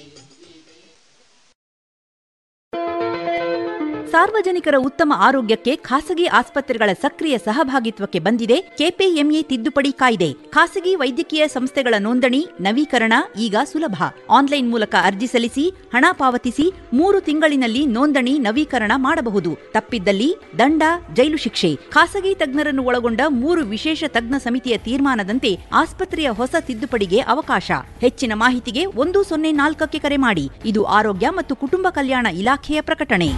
ಸಾರ್ವಜನಿಕರ ಉತ್ತಮ ಆರೋಗ್ಯಕ್ಕೆ ಖಾಸಗಿ ಆಸ್ಪತ್ರೆಗಳ ಸಕ್ರಿಯ ಸಹಭಾಗಿತ್ವಕ್ಕೆ ಬಂದಿದೆ ಕೆಪಿಎಂಇ ತಿದ್ದುಪಡಿ ಕಾಯ್ದೆ ಖಾಸಗಿ ವೈದ್ಯಕೀಯ ಸಂಸ್ಥೆಗಳ ನೋಂದಣಿ ನವೀಕರಣ ಈಗ ಸುಲಭ ಆನ್ಲೈನ್ ಮೂಲಕ ಅರ್ಜಿ ಸಲ್ಲಿಸಿ ಹಣ ಪಾವತಿಸಿ ಮೂರು ತಿಂಗಳಿನಲ್ಲಿ ನೋಂದಣಿ ನವೀಕರಣ ಮಾಡಬಹುದು ತಪ್ಪಿದ್ದಲ್ಲಿ ದಂಡ ಜೈಲು ಶಿಕ್ಷೆ ಖಾಸಗಿ ತಜ್ಞರನ್ನು ಒಳಗೊಂಡ ಮೂರು ವಿಶೇಷ ತಜ್ಞ ಸಮಿತಿಯ ತೀರ್ಮಾನದಂತೆ ಆಸ್ಪತ್ರೆಯ ಹೊಸ ತಿದ್ದುಪಡಿಗೆ ಅವಕಾಶ ಹೆಚ್ಚಿನ ಮಾಹಿತಿಗೆ ಒಂದು ಸೊನ್ನೆ ನಾಲ್ಕಕ್ಕೆ ಕರೆ ಮಾಡಿ ಇದು ಆರೋಗ್ಯ ಮತ್ತು ಕುಟುಂಬ ಕಲ್ಯಾಣ ಇಲಾಖೆಯ ಪ್ರಕಟಣೆ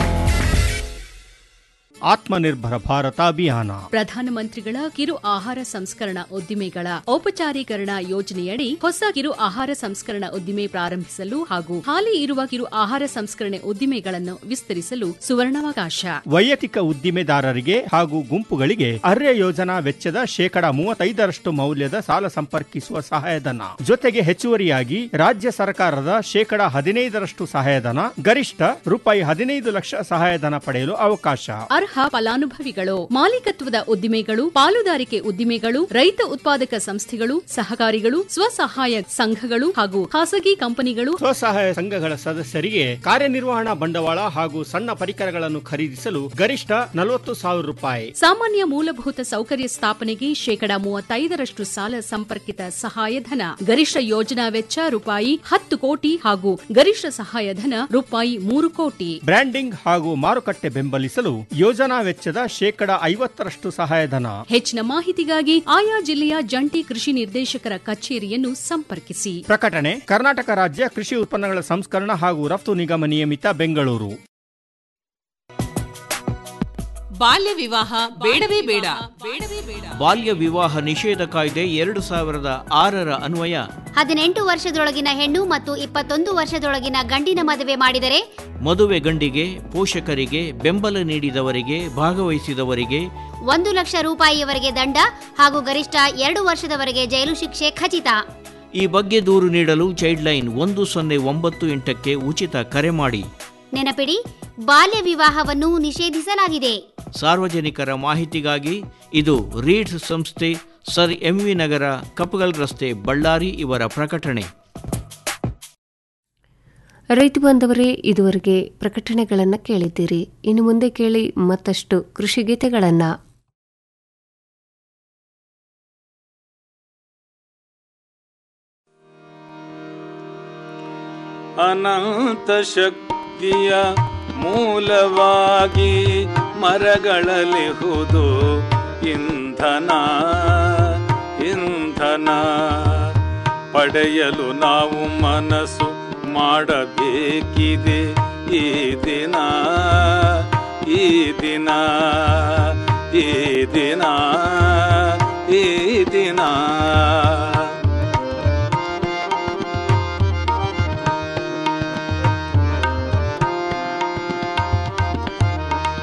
ಆತ್ಮನಿರ್ಭರ ಭಾರತ ಅಭಿಯಾನ ಪ್ರಧಾನಮಂತ್ರಿಗಳ ಕಿರು ಆಹಾರ ಸಂಸ್ಕರಣಾ ಉದ್ದಿಮೆಗಳ ಔಪಚಾರೀಕರಣ ಯೋಜನೆಯಡಿ ಹೊಸ ಕಿರು ಆಹಾರ ಸಂಸ್ಕರಣಾ ಉದ್ದಿಮೆ ಪ್ರಾರಂಭಿಸಲು ಹಾಗೂ ಹಾಲಿ ಇರುವ ಕಿರು ಆಹಾರ ಸಂಸ್ಕರಣೆ ಉದ್ದಿಮೆಗಳನ್ನು ವಿಸ್ತರಿಸಲು ಸುವರ್ಣಾವಕಾಶ ವೈಯಕ್ತಿಕ ಉದ್ದಿಮೆದಾರರಿಗೆ ಹಾಗೂ ಗುಂಪುಗಳಿಗೆ ಅರ್ಯ ಯೋಜನಾ ವೆಚ್ಚದ ಶೇಕಡ ಮೂವತ್ತೈದರಷ್ಟು ಮೌಲ್ಯದ ಸಾಲ ಸಂಪರ್ಕಿಸುವ ಸಹಾಯಧನ ಜೊತೆಗೆ ಹೆಚ್ಚುವರಿಯಾಗಿ ರಾಜ್ಯ ಸರ್ಕಾರದ ಶೇಕಡ ಹದಿನೈದರಷ್ಟು ಸಹಾಯಧನ ಗರಿಷ್ಠ ರೂಪಾಯಿ ಹದಿನೈದು ಲಕ್ಷ ಸಹಾಯಧನ ಪಡೆಯಲು ಅವಕಾಶ ಅರ್ಹ ಫಲಾನುಭವಿಗಳು ಮಾಲೀಕತ್ವದ ಉದ್ದಿಮೆಗಳು ಪಾಲುದಾರಿಕೆ ಉದ್ದಿಮೆಗಳು ರೈತ ಉತ್ಪಾದಕ ಸಂಸ್ಥೆಗಳು ಸಹಕಾರಿಗಳು ಸ್ವಸಹಾಯ ಸಂಘಗಳು ಹಾಗೂ ಖಾಸಗಿ ಕಂಪನಿಗಳು ಸ್ವಸಹಾಯ ಸಂಘಗಳ ಸದಸ್ಯರಿಗೆ ಕಾರ್ಯನಿರ್ವಹಣಾ ಬಂಡವಾಳ ಹಾಗೂ ಸಣ್ಣ ಪರಿಕರಗಳನ್ನು ಖರೀದಿಸಲು ಗರಿಷ್ಠ ನಲವತ್ತು ಸಾವಿರ ರೂಪಾಯಿ ಸಾಮಾನ್ಯ ಮೂಲಭೂತ ಸೌಕರ್ಯ ಸ್ಥಾಪನೆಗೆ ಶೇಕಡ ಮೂವತ್ತೈದರಷ್ಟು ಸಾಲ ಸಂಪರ್ಕಿತ ಸಹಾಯಧನ ಗರಿಷ್ಠ ಯೋಜನಾ ವೆಚ್ಚ ರೂಪಾಯಿ ಹತ್ತು ಕೋಟಿ ಹಾಗೂ ಗರಿಷ್ಠ ಸಹಾಯಧನ ರೂಪಾಯಿ ಮೂರು ಕೋಟಿ ಬ್ರ್ಯಾಂಡಿಂಗ್ ಹಾಗೂ ಮಾರುಕಟ್ಟೆ ಬೆಂಬಲಿಸಲು ಯೋಜನಾ ವೆಚ್ಚದ ಶೇಕಡ ಐವತ್ತರಷ್ಟು ಸಹಾಯಧನ ಹೆಚ್ಚಿನ ಮಾಹಿತಿಗಾಗಿ ಆಯಾ ಜಿಲ್ಲೆಯ ಜಂಟಿ ಕೃಷಿ ನಿರ್ದೇಶಕರ ಕಚೇರಿಯನ್ನು ಸಂಪರ್ಕಿಸಿ ಪ್ರಕಟಣೆ ಕರ್ನಾಟಕ ರಾಜ್ಯ ಕೃಷಿ ಉತ್ಪನ್ನಗಳ ಸಂಸ್ಕರಣ ಹಾಗೂ ರಫ್ತು ನಿಗಮ ನಿಯಮಿತ ಬೆಂಗಳೂರು ಬಾಲ್ಯ ವಿವಾಹ ಬೇಡವೇ ಬೇಡ ಬಾಲ್ಯ ವಿವಾಹ ನಿಷೇಧ ಕಾಯ್ದೆ ಎರಡು ಸಾವಿರದ ಆರರ ಅನ್ವಯ ಹದಿನೆಂಟು ವರ್ಷದೊಳಗಿನ ಹೆಣ್ಣು ಮತ್ತು ಇಪ್ಪತ್ತೊಂದು ವರ್ಷದೊಳಗಿನ ಗಂಡಿನ ಮದುವೆ ಮಾಡಿದರೆ ಮದುವೆ ಗಂಡಿಗೆ ಪೋಷಕರಿಗೆ ಬೆಂಬಲ ನೀಡಿದವರಿಗೆ ಭಾಗವಹಿಸಿದವರಿಗೆ ಒಂದು ಲಕ್ಷ ರೂಪಾಯಿಯವರೆಗೆ ದಂಡ ಹಾಗೂ ಗರಿಷ್ಠ ಎರಡು ವರ್ಷದವರೆಗೆ ಜೈಲು ಶಿಕ್ಷೆ ಖಚಿತ ಈ ಬಗ್ಗೆ ದೂರು ನೀಡಲು ಚೈಲ್ಡ್ ಲೈನ್ ಒಂದು ಸೊನ್ನೆ ಒಂಬತ್ತು ಎಂಟಕ್ಕೆ ಉಚಿತ ಕರೆ ಮಾಡಿ ನೆನಪಿಡಿ ಬಾಲ್ಯ ವಿವಾಹವನ್ನು ನಿಷೇಧಿಸಲಾಗಿದೆ ಸಾರ್ವಜನಿಕರ ಮಾಹಿತಿಗಾಗಿ ಇದು ರೀಡ್ಸ್ ಸಂಸ್ಥೆ ಸರ್ ಎಂವಿ ನಗರ ಕಪಗಲ್ ರಸ್ತೆ ಬಳ್ಳಾರಿ ಇವರ ಪ್ರಕಟಣೆ ರೈತ ಬಾಂಧವರೇ ಇದುವರೆಗೆ ಪ್ರಕಟಣೆಗಳನ್ನು ಕೇಳಿದ್ದೀರಿ ಇನ್ನು ಮುಂದೆ ಕೇಳಿ ಮತ್ತಷ್ಟು ಕೃಷಿ ಗೀತೆಗಳನ್ನು ಅನಂತ ಶಕ್ತಿಯ ಮೂಲವಾಗಿ ಮರಗಳಲಿಹುದು ಇಂಧನ ಇಂಧನ ಪಡೆಯಲು ನಾವು ಮನಸ್ಸು ಮಾಡಬೇಕಿದೆ ಈ ದಿನ ಈ ದಿನ ಈ ದಿನ ಈ ದಿನ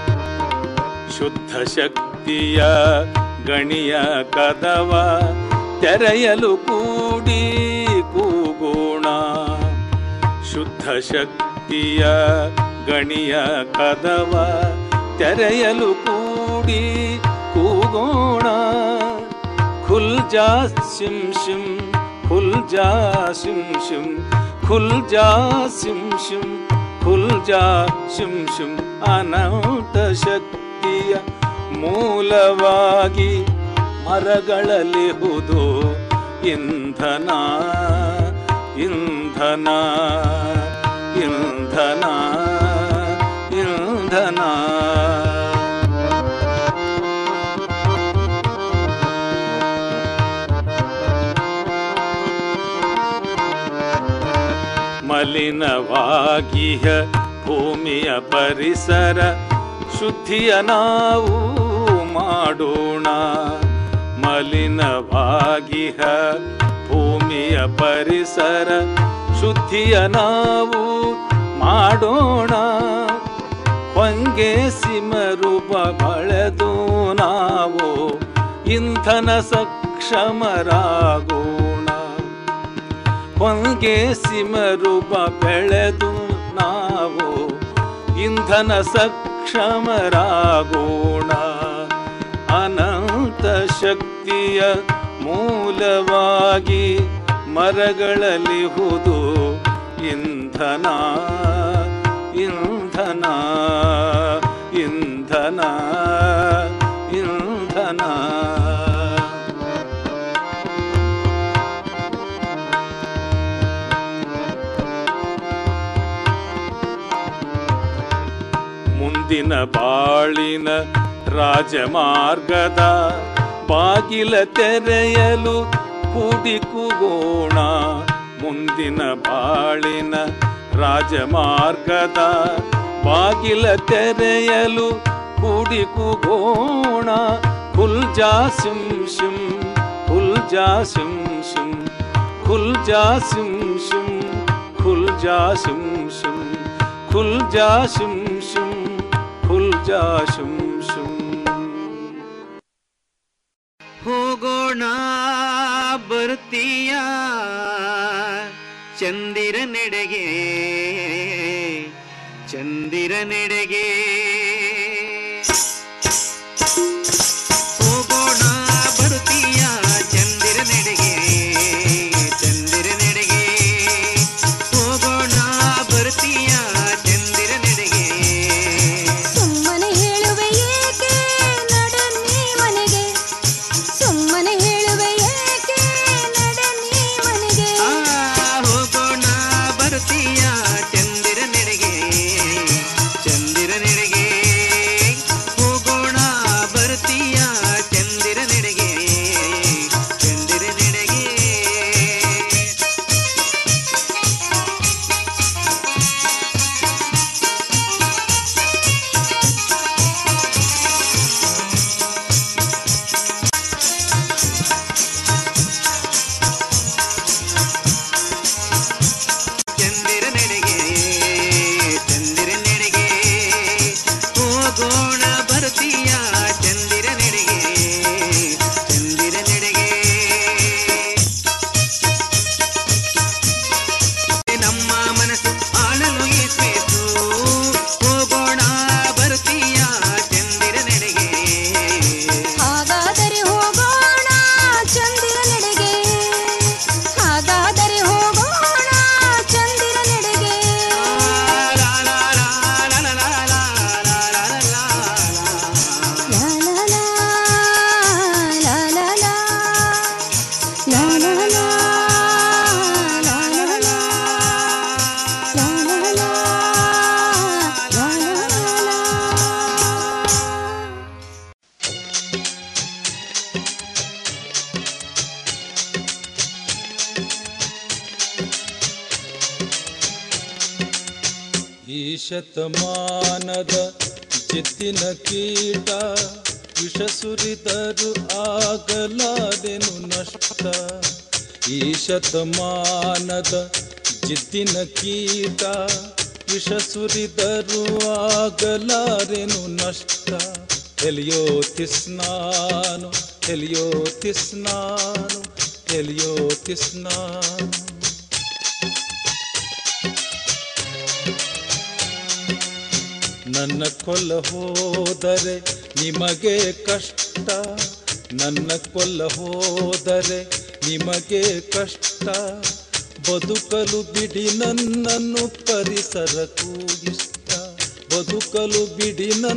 ಶುದ್ಧ ಶಕ್ತಿಯ ಗಣಿಯ ಕದವ ತೆರೆಯಲು ಕೂಡಿ ಕೂಗೋಣ ಶುದ್ಧ ಶಕ್ತಿಯ ಗಣಿಯ ಕದವ ತೆರೆಯಲು ಕೂಡಿ ಕೂಗೋಣ ಖುಲ್ ಜಾ ಸಿಂ ಶಿಂ ಖುಲ್ ಜಾ ಸಿಂ ಶಿಂ ಖುಲ್ ಜಾ ಸಿಂ ಶಿಂ ಖುಲ್ ಜಾ ಶಿಂ ಶಿಂ ಅನಂತ ಶಕ್ತಿಯ ಮೂಲವಾಗಿ ಮರಗಳಲ್ಲಿ ಹುದು ಇಂಧನ ಇಂಧನ ಇಂಧನ ಇಂಧನ ಮಲಿನವಾಗಿಹ ಭೂಮಿಯ ಪರಿಸರ ಶುದ್ಧಿಯ ನಾವು ಮಾಡೋಣ ಮಲಿನವಾಗಿಹ ಭೂಮಿಯ ಪರಿಸರ ಶುದ್ಧಿಯ ನಾವು ಮಾಡೋಣ ಹೊಂಗೆ ಸಿಮರೂಪ ಬಳೆದು ನಾವು ಇಂಧನ ಸಕ್ಷಮರಾಗೋಣ ಹೊಂಗೆ ಸಿಮರೂಪ ಬೆಳೆದು ನಾವು ಇಂಧನ ಸಕ್ಷಮರಾಗೋಣ ಅನಂತ ಶಕ್ತಿಯ ಮೂಲವಾಗಿ ಮರಗಳಲ್ಲಿ ಹುದು ಇಂಧನ ಇಂಧನ ಇಂಧನ ಇಂಧನ ಮುಂದಿನ ಬಾಳಿನ ರಾಜಮಾರ್ಗದ ಬಾಗಿಲ ತೆರೆಯಲು ಕೂಡಿ ಕೂಗೋಣ ಮುಂದಿನ ಬಾಳಿನ ರಾಜಮಾರ್ಗದ ಬಾಗಿಲ ತೆರೆಯಲು ಕೂಡಿ ಕೂಗೋಣ ಖುಲ್ ಜಾ ಸಿಂ ಶಿಂ ಖುಲ್ ಜಾ ಸಿಂ ಶಿಂ ಖುಲ್ ಜಾ ಸಿಂ ಶಿಂ ಖುಲ್ ಜಾ ಸಿಂ ಶಿಂ ಖುಲ್ ಜಾ ಶಿಂ ಶಿಂ ಖುಲ್ ಜಾ ಶಿಂ ಶಿಂ ಹೋಗೋಣ ಬರ್ತೀಯ ಚಂದಿರ ನೆಡೆಗೆ ಚಂದಿರ ನೆಡೆಗೆ ಹೋಗೋಣ ಬರ್ತೀಯ ಚಂದಿರ ನೆಡೆಗೆ ಚಂದಿರ ನೆಡೆಗೆ ಹೋಗೋಣ ಬರ್ತೀಯ ಚಂದಿರ ನೆಡೆಗೆ ಸುಮ್ಮನೆ ಹೇಳುವೆ ಏಕೆ ನಡನ್ನಿ ಮನೆಗೆ ಸುಮ್ಮನೆ ಹೇಳುವೆ ಏಕೆ ನಡನ್ನಿ ಮನೆಗೆ ಆ, ಹೋಗೋಣ ಬರ್ತೀಯ ಚಂದಿರ ನೆಡೆಗೆ ಚಂದಿರ ನೆಡೆಗೆ ಹೋಗೋಣ ಬರ್ತೀಯ ಚಂದಿರ ನೆಡೆಗೆ ಚಂದಿರ ನೆಡೆಗೆ ಚಂದಿರ ನೆಡೆಗೆ ಚಂದಿರ ನೆಡೆಗೆ ಹೋಗೋಣ ಬರ್ತೀಯ ಚಂದಿರ ನೆಡೆಗೆ ಚಂದಿರ ನೆಡೆಗೆ ನಮ್ಮ ಮನಸ್ಸು ಆಳಲು ಇಸ್ಬೇಕು ಹೋಗೋಣ ಬರ್ತೀಯ ಚಂದಿರ ನೆಡೆಗೆ ಹಾಗಾದರೆ ಹೋಗೋಣ ಚಂದಿರ ನೆಡೆಗೆ ಹಾಗಾದರೆ ಹೋಗೋಣ ಚಂದಿರ ನೆಡೆಗೆ ಈ ಶತಮಾನದ ಜಿದ್ದಿನ ಕೀಟ ವಿಷ ಸುರಿದರು ಆಗಲಾದೆನು ನಷ್ಟ ಈ ಶತಮಾನದ ಜಿದ್ದಿನ ಕೀಟ ವಿಷ ಸುರಿದರು ಆಗಲಾರೆನು ನಷ್ಟ ಎಲಿಯೋ ತಿಸ್ನಾನು ಎಲಿಯೋ ತಿಸ್ನಾನು ಎಲಿಯೋ ತಿಸ್ನ ನನ್ನ ಕೊಲ್ಲ ಹೋದರೆ ನಿಮಗೆ ಕಷ್ಟ ನನ್ನ ಕೊಲ್ಲ ಹೋದರೆ ನಿಮಗೆ ಕಷ್ಟ ಬದುಕಲು ಬಿಡಿ ನನ್ನನ್ನು ಪರಿಸರಕ್ಕೂ ಇಷ್ಟ ಬದುಕಲು ಬಿಡಿ ನನ್ನ